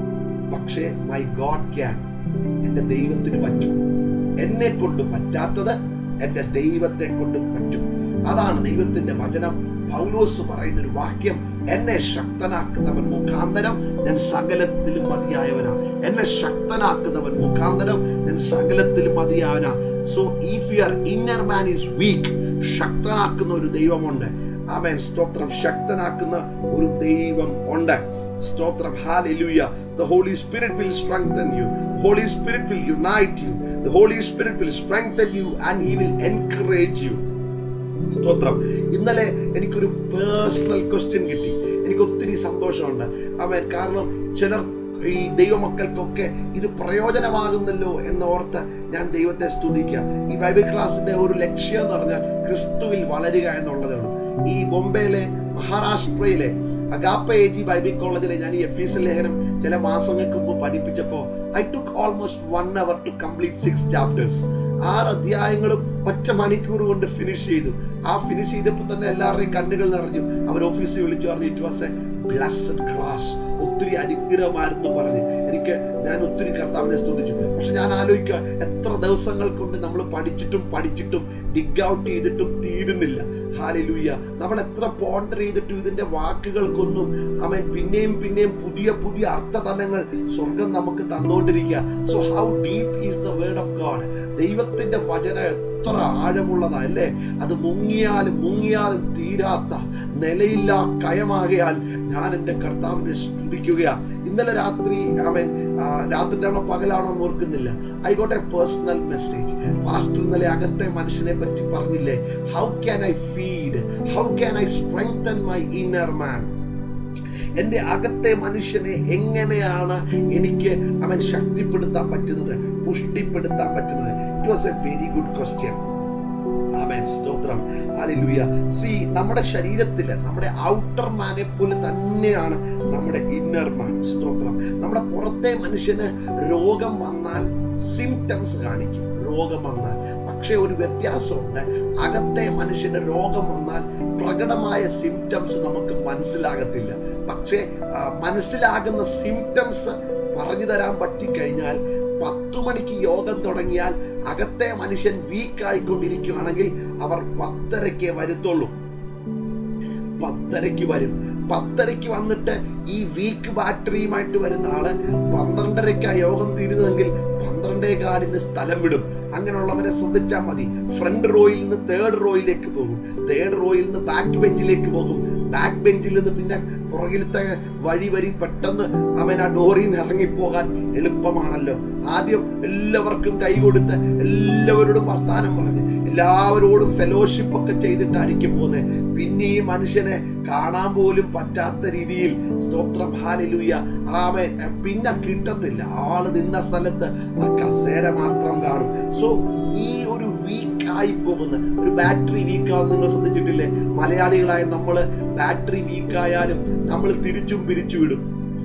S1: പക്ഷേ മൈ ഗോഡ് ക്യാൻ എന്റെ ദൈവത്തിന് പറ്റും എന്നെ കൊണ്ട് പറ്റാത്തത് എന്റെ ദൈവത്തെ കൊണ്ട് പറ്റും അതാണ് ദൈവത്തിന്റെ വചനം പൗലോസ് പറയുന്ന ഒരു വാക്യം എന്നെ ശക്തനാക്കുന്നവൻ മുഖാന്തരം ഞാൻ സകലത്തിലും മതിയായവനാ എന്നെ ശക്തനാക്കുന്നവൻ മുഖാന്തരം ഞാൻ സകലത്തിലും മതിയായവനാ so if your inner man is weak ശക്തനാക്കുന്ന ഒരു ദൈവമുണ്ട് ആമേൻ സ്തോത്രം ശക്തനാക്കുന്ന ഒരു ദൈവം ഉണ്ട് സ്തോത്രം ഹാലൂയ The Holy Spirit will strengthen you. Holy Spirit will unite you. The Holy Spirit will strengthen you and He will encourage you. സ്തോത്രം ഇന്നലെ എനിക്കൊരു പേഴ്സണൽ ക്വസ്റ്റ്യൻ കിട്ടി എനിക്ക് ഒത്തിരി സന്തോഷമുണ്ട് അവൻ കാരണം ചിലർ ഈ ദൈവമക്കൾക്കൊക്കെ ഇത് പ്രയോജനമാകുന്നല്ലോ എന്നോർത്ത് ഞാൻ ദൈവത്തെ സ്തുതിക്കുക ഈ ബൈബിൾ ക്ലാസ്സിന്റെ ഒരു ലക്ഷ്യം എന്ന് പറഞ്ഞാൽ ക്രിസ്തുവിൽ വളരുക എന്നുള്ളതേ ഉള്ളൂ ഈ ബോംബെയിലെ മഹാരാഷ്ട്രയിലെ അഗാപ്പ എ ജി ബൈബിൾ കോളേജിലെ ഞാൻ ഈ എഫ് എസ് ലേഖനം ചില മാസങ്ങൾക്ക് മുമ്പ് പഠിപ്പിച്ചപ്പോൾ I took almost one hour to complete six chapters ആറ് അധ്യായങ്ങളും ഒറ്റ മണിക്കൂർ കൊണ്ട് ഫിനിഷ് ചെയ്തു ആ ഫിനിഷ് ചെയ്തപ്പോൾ തന്നെ എല്ലാവരുടെയും കണ്ണുകൾ നിറഞ്ഞു അവർ ഓഫീസിൽ വിളിച്ചു പറഞ്ഞു it was a blessed class ഒത്തിരി അനുഗ്രഹമായിരുന്നു പറഞ്ഞ് എനിക്ക് ഞാൻ ഒത്തിരി കർത്താവിനെ സ്തുതിച്ചു പക്ഷെ ഞാൻ ആലോചിക്കുക എത്ര ദിവസങ്ങൾ കൊണ്ട് നമ്മൾ പഠിച്ചിട്ടും പഠിച്ചിട്ടും ഡിഗ് ഔട്ട് ചെയ്തിട്ടും തീരുന്നില്ല ഹാലലൂയ നമ്മൾ എത്ര പോണ്ടർ ചെയ്തിട്ടും ഇതിന്റെ വാക്കുകൾക്കൊന്നും അവൻ പിന്നെയും പിന്നെയും പുതിയ പുതിയ അർത്ഥതലങ്ങൾ സ്വർഗം നമുക്ക് തന്നുകൊണ്ടിരിക്കുക so how deep is the word of God ദൈവത്തിന്റെ വചനം എത്ര ആഴമുള്ളതാ അല്ലേ അത് മുങ്ങിയാലും മുങ്ങിയാലും തീരാത്ത നിലയില്ലാ കയമാകയാൽ ഞാൻ എൻ്റെ കർത്താവിനെ സ്തുതിക്കുകയാ ഇന്നലെ രാത്രി അവൻ രാത്രിയുടെ ആണോ പകലാണോ എന്ന് ഓർക്കുന്നില്ല I got a personal message pastor ഇന്നലെ അകത്തെ മനുഷ്യനെ പറ്റി പറഞ്ഞില്ലേ how can I feed how can I strengthen my inner man എൻ്റെ അകത്തെ മനുഷ്യനെ എങ്ങനെയാണ് എനിക്ക് അവൻ ശക്തിപ്പെടുത്താൻ പറ്റുന്നത് പുഷ്ടിപ്പെടുത്താൻ പറ്റുന്നത് it was a very good question amen സ്തോത്രം ഹല്ലേലൂയ സി നമ്മുടെ ശരീരത്തിൽ നമ്മുടെ ഔട്ടർ മാനെ പോലെ തന്നെയാണ് നമ്മുടെ ഇന്നർ മാൻ സ്തോത്രം നമ്മുടെ പുറത്തെ മനുഷ്യന് രോഗം വന്നാൽ സിംറ്റംസ് കാണിക്കും രോഗം വന്നാൽ പക്ഷേ ഒരു വ്യത്യാസമുണ്ട് അകത്തെ മനുഷ്യന് രോഗം വന്നാൽ പ്രകടമായ സിംറ്റംസ് നമുക്ക് മനസ്സിലാകത്തില്ല പക്ഷേ ആ, മനസ്സിലാകുന്ന സിംറ്റംസ് പറഞ്ഞു തരാൻ പറ്റിക്കഴിഞ്ഞാൽ പത്തു മണിക്ക് യോഗം തുടങ്ങിയാൽ അകത്തെ മനുഷ്യൻ വീക്ക് ആയിക്കൊണ്ടിരിക്കുകയാണെങ്കിൽ അവർ പത്തരയ്ക്ക് വരുത്തുള്ളൂ പത്തരയ്ക്ക് വരും പത്തരയ്ക്ക് വന്നിട്ട് ഈ വീക്ക് ബാറ്ററിയുമായിട്ട് വരുന്ന ആള് പന്ത്രണ്ടരയ്ക്കാ യോഗം തീരുന്നതെങ്കിൽ പന്ത്രണ്ടേ കാലിന് സ്ഥലം വിടും അങ്ങനെയുള്ളവരെ ശ്രദ്ധിച്ചാൽ മതി ഫ്രണ്ട് റോയിൽ നിന്ന് തേർഡ് റോയിലേക്ക് പോകും തേർഡ് റോയിൽ നിന്ന് ബാക്ക് ബെഞ്ചിലേക്ക് പോകും ബാക്ക് ബെഞ്ചിൽ നിന്ന് പിന്നെ പുറകിലത്തെ വഴി വരി പെട്ടെന്ന് അവൻ ആ ഡോറിൽ നിന്ന് ഇറങ്ങിപ്പോകാൻ എളുപ്പമാണല്ലോ ആദ്യം എല്ലാവർക്കും കൈ കൊടുത്ത് എല്ലാവരോടും വർത്താനം പറഞ്ഞ് എല്ലാവരോടും ഫെലോഷിപ്പ് ഒക്കെ ചെയ്തിട്ടായിരിക്കും പോകുന്നത് പിന്നെ ഈ മനുഷ്യനെ കാണാൻ പോലും പറ്റാത്ത രീതിയിൽ സ്തോത്രം ഹാലിലൂയ ആമേൻ പിന്നെ കിട്ടത്തില്ല ആള് നിന്ന സ്ഥലത്ത് ആ കസേര മാത്രം കാണും സോ ഈ ഒരു വീക്ക് ആയി പോകുന്ന ഒരു ബാറ്ററി വീക്ക് ആവും നിങ്ങൾ ശ്രദ്ധിച്ചിട്ടില്ലേ മലയാളികളായ നമ്മൾ ബാറ്ററി വീക്ക് ആയാലും നമ്മൾ തിരിച്ചും പിരിച്ചു വിടും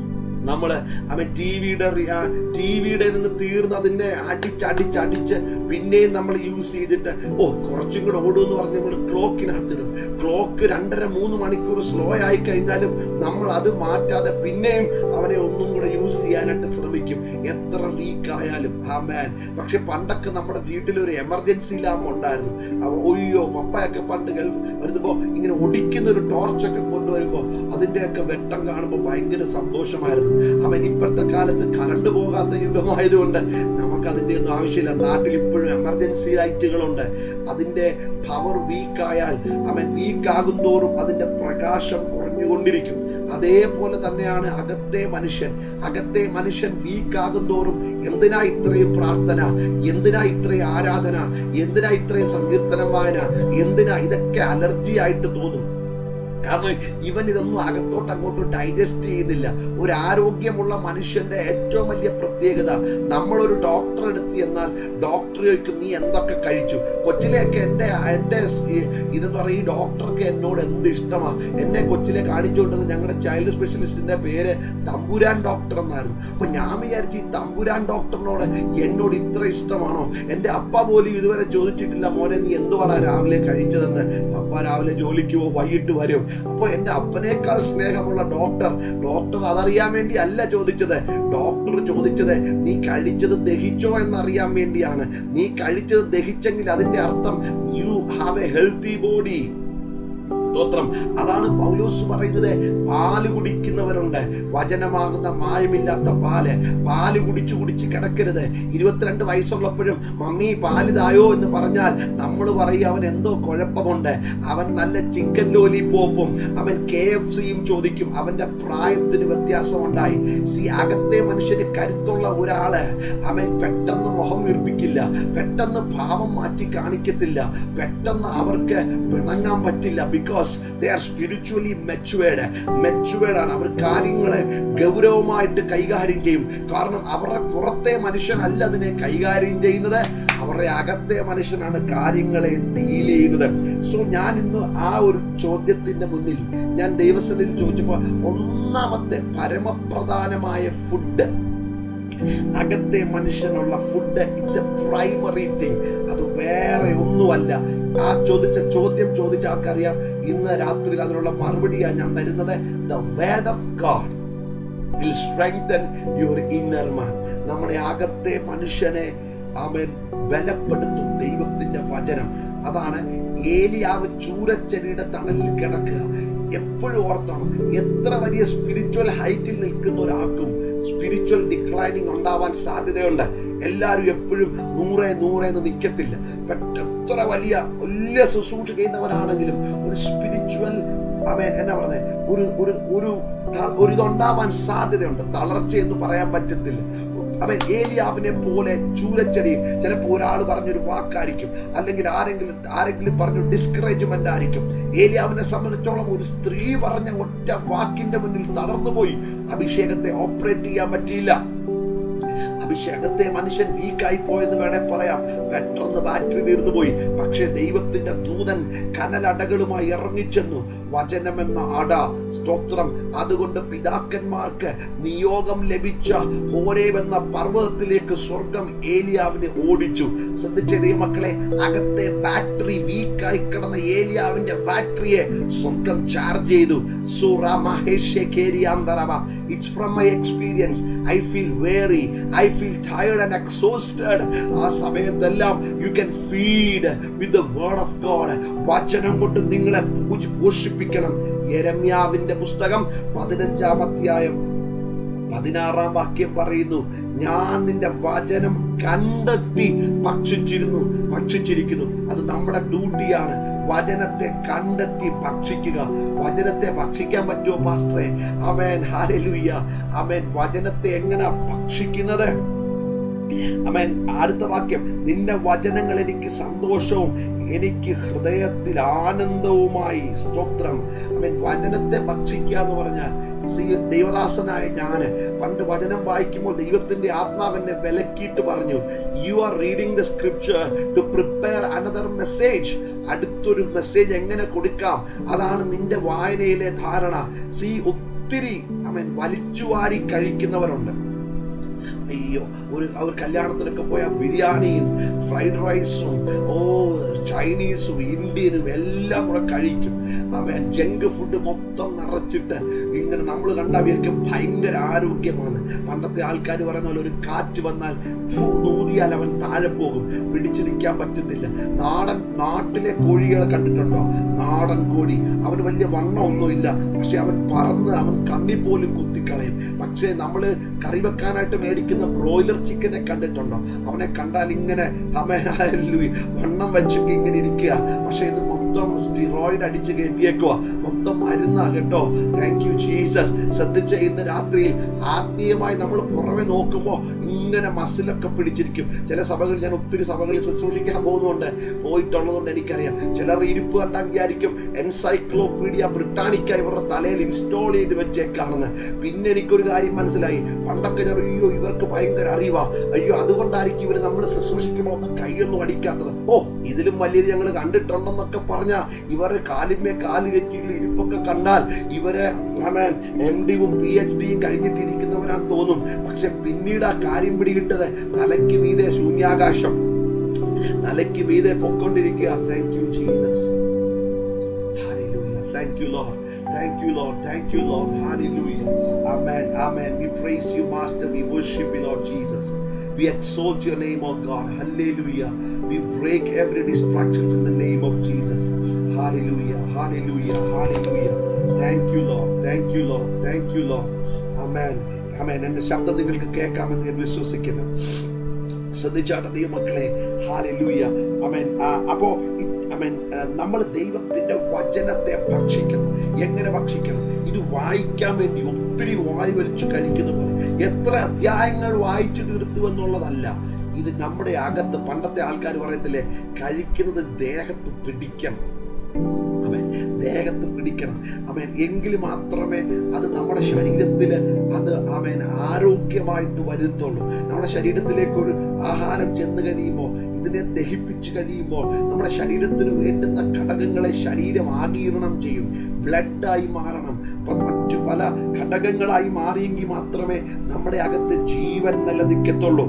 S1: നമ്മൾ അവൻ ടി വിയുടെ ടി വിയുടെ നിന്ന് തീർന്ന് അതിനെ അടിച്ച് അടിച്ച് അടിച്ച് പിന്നെയും നമ്മൾ യൂസ് ചെയ്തിട്ട് ഓ കുറച്ചും കൂടെ ഓടുമെന്ന് പറഞ്ഞ് നമ്മൾ ക്ലോക്കിനകത്തിടും ക്ലോക്ക് രണ്ടര മൂന്ന് മണിക്കൂർ സ്ലോ ആയി കഴിഞ്ഞാലും നമ്മൾ അത് മാറ്റാതെ പിന്നെയും അവനെ ഒന്നും കൂടെ യൂസ് ചെയ്യാനായിട്ട് ശ്രമിക്കും എത്ര വീക്ക് ആയാലും ആ മാൻ പക്ഷെ പണ്ടൊക്കെ നമ്മുടെ വീട്ടിലൊരു എമർജൻസി ലാമ്പ് ഉണ്ടായിരുന്നു അവ ഒയ്യോ പപ്പയൊക്കെ പണ്ട് ഗൾഫ് വരുമ്പോൾ ഇങ്ങനെ ഒടിക്കുന്ന ഒരു ടോർച്ചൊക്കെ കൊണ്ടുവരുമ്പോൾ അതിൻ്റെയൊക്കെ വെട്ടം കാണുമ്പോൾ ഭയങ്കര സന്തോഷമായിരുന്നു അവൻ ഇപ്പോഴത്തെ കാലത്ത് കറണ്ട് പോകാത്ത യുഗമായതുകൊണ്ട് നമുക്ക് അതിൻ്റെ ഒന്നും ആവശ്യമില്ല നാട്ടിൽ ഇപ്പോഴും എമർജൻസി ലൈറ്റുകളുണ്ട് അതിൻ്റെ പവർ വീക്കായാൽ അവൻ വീക്കാകും തോറും അതിൻ്റെ പ്രകാശം കുറഞ്ഞുകൊണ്ടിരിക്കും അതേപോലെ തന്നെയാണ് അകത്തെ മനുഷ്യൻ അകത്തെ മനുഷ്യൻ വീക്കാകും തോറും എന്തിനാ ഇത്രയും പ്രാർത്ഥന എന്തിനാ ഇത്രയും ആരാധന എന്തിനാ ഇത്രയും സങ്കീർത്തനം വായന എന്തിനാ ഇതൊക്കെ അലർജി ആയിട്ട് തോന്നും കാരണം ഇവൻ ഇതൊന്നും അകത്തോട്ട് അങ്ങോട്ട് ഡൈജസ്റ്റ് ചെയ്യുന്നില്ല ഒരു ആരോഗ്യമുള്ള മനുഷ്യന്റെ ഏറ്റവും വലിയ പ്രത്യേകത നമ്മളൊരു ഡോക്ടർ എടുത്ത് എന്നാൽ ഡോക്ടർ ചോദിക്കും നീ എന്തൊക്കെ കഴിച്ചു കൊച്ചിലെയൊക്കെ എൻ്റെ എൻ്റെ ഈ- ഇതെന്ന് പറയും ഈ ഡോക്ടർക്ക് എന്നോട് എന്ത് ഇഷ്ടമാ എന്നെ കൊച്ചിലെ കാണിച്ചുകൊണ്ടത് ഞങ്ങളുടെ ചൈൽഡ് സ്പെഷ്യലിസ്റ്റിന്റെ പേര് തമ്പുരാൻ ഡോക്ടർ എന്നായിരുന്നു അപ്പൊ ഞാൻ വിചാരിച്ചു ഈ തമ്പുരാൻ ഡോക്ടറിനോട് എന്നോട് ഇത്ര ഇഷ്ടമാണോ എൻ്റെ അപ്പ പോലും ഇതുവരെ ചോദിച്ചിട്ടില്ല മോനെ നീ എന്തുവാടാ രാവിലെ കഴിച്ചതെന്ന് അപ്പ രാവിലെ ജോലിക്ക് പോകും വൈകിട്ട് വരും അപ്പോൾ എൻ്റെ അപ്പനേക്കാൾ സ്നേഹമുള്ള ഡോക്ടർ ഡോക്ടർ അതറിയാൻ വേണ്ടി അല്ല ചോദിച്ചത് ഡോക്ടർ ചോദിച്ചത് നീ കഴിച്ചത് ദഹിച്ചോ എന്നറിയാൻ വേണ്ടിയാണ് നീ കഴിച്ചത് ദഹിച്ചെങ്കിൽ അതിന്റെ അർത്ഥം you have a healthy body സ്തോത്രം അതാണ് പൗലോസ് പറയുന്നത് പാല് കുടിക്കുന്നവരുണ്ട് വചനമാകുന്ന മായമില്ലാത്ത പാല് പാല് കുടിച്ചു കുടിച്ച് കിടക്കരുത് ഇരുപത്തിരണ്ട് വയസ്സുള്ളപ്പോഴും മമ്മി പാലിതായോ എന്ന് പറഞ്ഞാൽ നമ്മൾ പറയും അവൻ എന്തോ കുഴപ്പമുണ്ട് അവൻ നല്ല ചിക്കൻ ലോലിപ്പോപ്പും അവൻ കെ എഫ് സിയും ചോദിക്കും അവന്റെ പ്രായത്തിന് വ്യത്യാസമുണ്ടായി സി അകത്തെ മനുഷ്യന് കരുത്തുള്ള ഒരാള് അവൻ പെട്ടെന്ന് മുഖം വീർപ്പിക്കില്ല പെട്ടെന്ന് ഭാവം മാറ്റി കാണിക്കത്തില്ല പെട്ടെന്ന് അവർക്ക് പിണങ്ങാൻ പറ്റില്ല because they are spiritually matured matured ആണ് അവർ കാര്യങ്ങളെ ഗൗരവമായിട്ട് കൈകാര്യം ചെയ്യും കാരണം അവരുടെ പുറത്തെ മനുഷ്യനല്ല അതിനെ കൈകാര്യം ചെയ്യുന്നത് അവരുടെ അകത്തെ മനുഷ്യനാണ് കാര്യങ്ങളെ ഡീൽ ചെയ്യുന്നത് സോ ഞാൻ ഇന്ന് ആ ഒരു ചോദ്യത്തിന്റെ മുന്നിൽ ഞാൻ ദൈവസന്നിധിയിൽ ചോദിച്ചപ്പോൾ ഒന്നാമത്തെ പരമപ്രധാനമായ ഫുഡ് അകത്തെ മനുഷ്യനുള്ള food it's a primary thing അത് വേറെ ഒന്നുമല്ല ആ ചോദിച്ച ചോദ്യം ചോദിച്ച ആൾക്കറിയാം ഇന്ന് രാത്രിയിൽ അതിനുള്ള മറുപടിയാണ് ഞാൻ തരുന്നത് the word of God will strengthen your inner man നമ്മുടെ അകത്തെ മനുഷ്യനെ അവൻ ബലപ്പെടുത്തും ദൈവത്തിന്റെ വചനം അതാണ് ഏലിയാവ് ചൂരച്ചെടിയുടെ തണലിൽ കിടക്കുക എപ്പോഴും ഓർത്തണം എത്ര വലിയ സ്പിരിച്വൽ ഹൈറ്റിൽ നിൽക്കുന്ന ഒരാൾക്കും സ്പിരിച്വൽ ഡിക്ലൈനിങ് ഉണ്ടാവാൻ സാധ്യതയുണ്ട് എല്ലാവരും എപ്പോഴും നൂറെ നൂറെ എന്ന് നിൽക്കത്തില്ല ബട്ട് എത്ര വലിയ വലിയ ശുശ്രൂഷ ചെയ്യുന്നവരാണെങ്കിലും ഒരു സ്പിരിച്വൽ അവൻ എന്നാ പറഞ്ഞത് ഒരു ഒരു ഒരു ത- ഒരു ഇതുണ്ടാവാൻ സാധ്യതയുണ്ട് തളർച്ച എന്ന് പറയാൻ പറ്റത്തില്ല അവൻ ഏലിയാവിനെ പോലെ ചൂരച്ചെടി ചിലപ്പോൾ ഒരാൾ പറഞ്ഞൊരു വാക്കായിരിക്കും അല്ലെങ്കിൽ ആരെങ്കിലും ആരെങ്കിലും പറഞ്ഞു ഡിസ്കറേജ്മെന്റ് ആയിരിക്കും ഏലിയാവിനെ സംബന്ധിച്ചോളം ഒരു സ്ത്രീ പറഞ്ഞ ഒറ്റ വാക്കിന്റെ മുന്നിൽ തളർന്നുപോയി അഭിഷേകത്തെ ഓപ്പറേറ്റ് ചെയ്യാൻ പറ്റിയില്ല അഭിഷേകത്തെ മനുഷ്യൻ വീക്കായി പോയെന്ന് വേണേ പറയാം പെട്ടെന്ന് ബാറ്ററി തീർന്നു പോയി പക്ഷേ ദൈവത്തിന്റെ ദൂതൻ കനലടകളുമായി ഇറങ്ങിച്ചെന്നു വചനമെന്ന അട സ്തോത്രം അതുകൊണ്ട് പിതാക്കന്മാർക്ക് നിയോഗം ലഭിച്ച ഹോരേവ് എന്ന പർവ്വതത്തിലേക്ക് സ്വർഗം ഏലിയാവിനെ ഓടിച്ചു ശ്രദ്ധിച്ച ദൈവമക്കളെ അകത്തെ ബാറ്ററി വീക്കായി കിടന്ന ഏലിയാവിന്റെ ബാറ്ററിയെ സ്വർഗം ചാർജ് ചെയ്തു it's from my experience I feel weary I feel tired and exhausted ആ സമയത്തെല്ലാം you can feed with the word of God വചനം കൊണ്ട് നിങ്ങളെ പൂജി- പോഷിപ്പിക്കണം യരമ്യാവിന്റെ പുസ്തകം പതിനഞ്ചാം അധ്യായം പതിനാറാം വാക്യം പറയുന്നു ഞാൻ നിന്റെ വചനം കണ്ടെത്തി ഭക്ഷിച്ചിരുന്നു ഭക്ഷിച്ചിരിക്കുന്നു അത് നമ്മുടെ ഡ്യൂട്ടിയാണ് വചനത്തെ കണ്ടെത്തി ഭക്ഷിക്കുക വചനത്തെ ഭക്ഷിക്കാൻ പറ്റുമോ പാസ്റ്ററെ അമേൻ ഹാലലുയ്യ അമേൻ വചനത്തെ എങ്ങനെ ഭക്ഷിക്കുന്നത് അമേൻ അടുത്ത വാക്യം നിന്റെ വചനങ്ങൾ എനിക്ക് സന്തോഷവും എനിക്ക് ഹൃദയത്തിൽ ആനന്ദവുമായി സ്തോത്രം അമേൻ വചനത്തെ ഭക്ഷിക്കുക എന്ന് പറഞ്ഞാൽ സി- ദൈവദാസനായ ഞാൻ പണ്ട് വചനം വായിക്കുമ്പോൾ ദൈവത്തിന്റെ ആത്മാവെന്നെ വിലക്കിയിട്ട് പറഞ്ഞു you are reading the scripture to prepare another message അടുത്തൊരു മെസ്സേജ് എങ്ങനെ കൊടുക്കാം അതാണ് നിന്റെ വായനയിലെ ധാരണ സി ഒത്തിരി അമേൻ വലിച്ചുവാരി കഴിക്കുന്നവരുണ്ട് അയ്യോ ഒരു അവർ കല്യാണത്തിനൊക്കെ പോയ ബിരിയാണിയും ഫ്രൈഡ് റൈസും ഓ ചൈനീസും ഇന്ത്യനും എല്ലാം കൂടെ കഴിക്കും അവൻ ജങ്ക് ഫുഡ് മൊത്തം നിറച്ചിട്ട് ഇങ്ങനെ നമ്മൾ കണ്ടാൽ വിചാരിക്കും ഭയങ്കര ആരോഗ്യമാണ് പണ്ടത്തെ ആൾക്കാർ പറയുന്ന പോലെ ഒരു കാറ്റ് വന്നാൽ ഫു, നൂതിയാൽ അവൻ താഴെ പോകും പിടിച്ചു നിൽക്കാൻ പറ്റുന്നില്ല നാടൻ നാട്ടിലെ കോഴികളെ കണ്ടിട്ടുണ്ടോ നാടൻ കോഴി അവന് വലിയ വണ്ണമൊന്നുമില്ല പക്ഷെ അവൻ പറന്ന് അവൻ കണ്ണി പോലും കുത്തിക്കളയും പക്ഷേ നമ്മൾ കറി വെക്കാനായിട്ട് മേടിക്കുന്ന ബ്രോയിലർ ചിക്കനെ കണ്ടിട്ടുണ്ടോ അവനെ കണ്ടാൽ ഇങ്ങനെ അമേനായാലും വണ്ണം വെച്ചൊക്കെ ഇങ്ങനെ ഇരിക്കുക പക്ഷെ ഇത് മൊത്തം സ്റ്റിറോയിഡ് അടിച്ച് കയറ്റിയേക്കുക മൊത്തം മരുന്നാ കേട്ടോ താങ്ക് യു ജീസസ് ശ്രദ്ധിച്ച ഇന്ന് രാത്രിയിൽ ആത്മീയമായി നമ്മൾ പുറമെ നോക്കുമ്പോൾ ഇങ്ങനെ മസിലൊക്കെ പിടിച്ചിരിക്കും ചില സഭകളിൽ ഞാൻ ഒത്തിരി സഭകളിൽ ശുശ്രൂഷിക്കാൻ പോകുന്നുണ്ട് പോയിട്ടുള്ളതുകൊണ്ട് എനിക്കറിയാം ചിലർ ഇരിപ്പ് കണ്ടാൽ വിചാരിക്കും എൻസൈക്ലോപീഡിയ ബ്രിട്ടാനിക്ക ഇവരുടെ തലയിൽ ഇൻസ്റ്റാൾ ചെയ്ത് വെച്ചേക്കാണെന്ന് പിന്നെ എനിക്കൊരു കാര്യം മനസ്സിലായി പണ്ടൊക്കെ ഞാൻ അയ്യോ ഇവർക്ക് ഭയങ്കര അറിവാ അയ്യോ അതുകൊണ്ടായിരിക്കും ഇവർ നമ്മൾ ശുശ്രൂഷിക്കുമ്പോൾ ഒന്ന് കൈയൊന്നും അടിക്കാത്തത് ഓ ഇതിലും വലിയത് ഞങ്ങൾ കണ്ടിട്ടുണ്ടെന്നൊക്കെ പറഞ്ഞ ഇവരുടെ കാലിന്മേ കാല് കെറ്റിയുള്ള ഇരിപ്പൊക്കെ കണ്ടാൽ ഇവരെ എം ഡിയും പി എച്ച് ഡിയും കഴിഞ്ഞിട്ടിരിക്കുന്നവരാന്ന് തോന്നും പക്ഷെ പിന്നീട് ആ കാര്യം പിടികിട്ടത് തലയ്ക്ക് മീതെ ശൂന്യാകാശം തലയ്ക്ക് മീതെ പൊക്കൊണ്ടിരിക്കുക thank you Jesus Hallelujah. Thank you, Lord. Thank you, Lord. Thank you, Lord. Hallelujah. Amen. Amen. We praise you, Master. We worship you, Lord Jesus. We exalt your name, oh God. Hallelujah. We break every distractions in the name of Jesus. Hallelujah. Hallelujah. Hallelujah. Thank you, Lord. Thank you, Lord. Thank you, Lord. Amen. Amen. എന്റെ ശബ്ദം നിങ്ങൾക്ക് കേൾക്കാമെന്ന് ഞാൻ വിശ്വസിക്കുന്നു ശ്രദ്ധിച്ചാട്ട ദൈവമക്കളെ hallelujah അമേൻ അപ്പോ അമേൻ നമ്മൾ ദൈവത്തിന്റെ വചനത്തെ ഭക്ഷിക്കണം എങ്ങനെ ഭക്ഷിക്കണം ഇത് വായിക്കാൻ വേണ്ടി ഒത്തിരി വായി വലിച്ചു കഴിക്കുന്ന പോലെ എത്ര അധ്യായങ്ങൾ വായിച്ചു തീർത്തു എന്നുള്ളതല്ല ഇത് നമ്മുടെ അകത്ത് പണ്ടത്തെ ആൾക്കാർ പറയത്തില്ലേ കഴിക്കുന്നത് ദേഹത്ത് പിടിക്കണം അമേൻ ദേഹത്ത് പിടിക്കണം അമേൻ എങ്കിൽ മാത്രമേ അത് നമ്മുടെ ശരീരത്തിൽ അത് അമേൻ ആരോഗ്യമായിട്ട് വരുത്തുള്ളൂ നമ്മുടെ ശരീരത്തിലേക്ക് ഒരു ആഹാരം ചെന്ന് കഴിയുമ്പോൾ ഇതിനെ ദഹിപ്പിച്ച് കഴിയുമ്പോൾ നമ്മുടെ ശരീരത്തിന് വേണ്ടുന്ന ഘടകങ്ങളെ ശരീരം ആഗീരണം ചെയ്യും ബ്ലഡായി മാറണം പ- മറ്റു പല ഘടകങ്ങളായി മാറിയെങ്കിൽ മാത്രമേ നമ്മുടെ അകത്ത് ജീവൻ നിലനിൽക്കത്തുള്ളൂ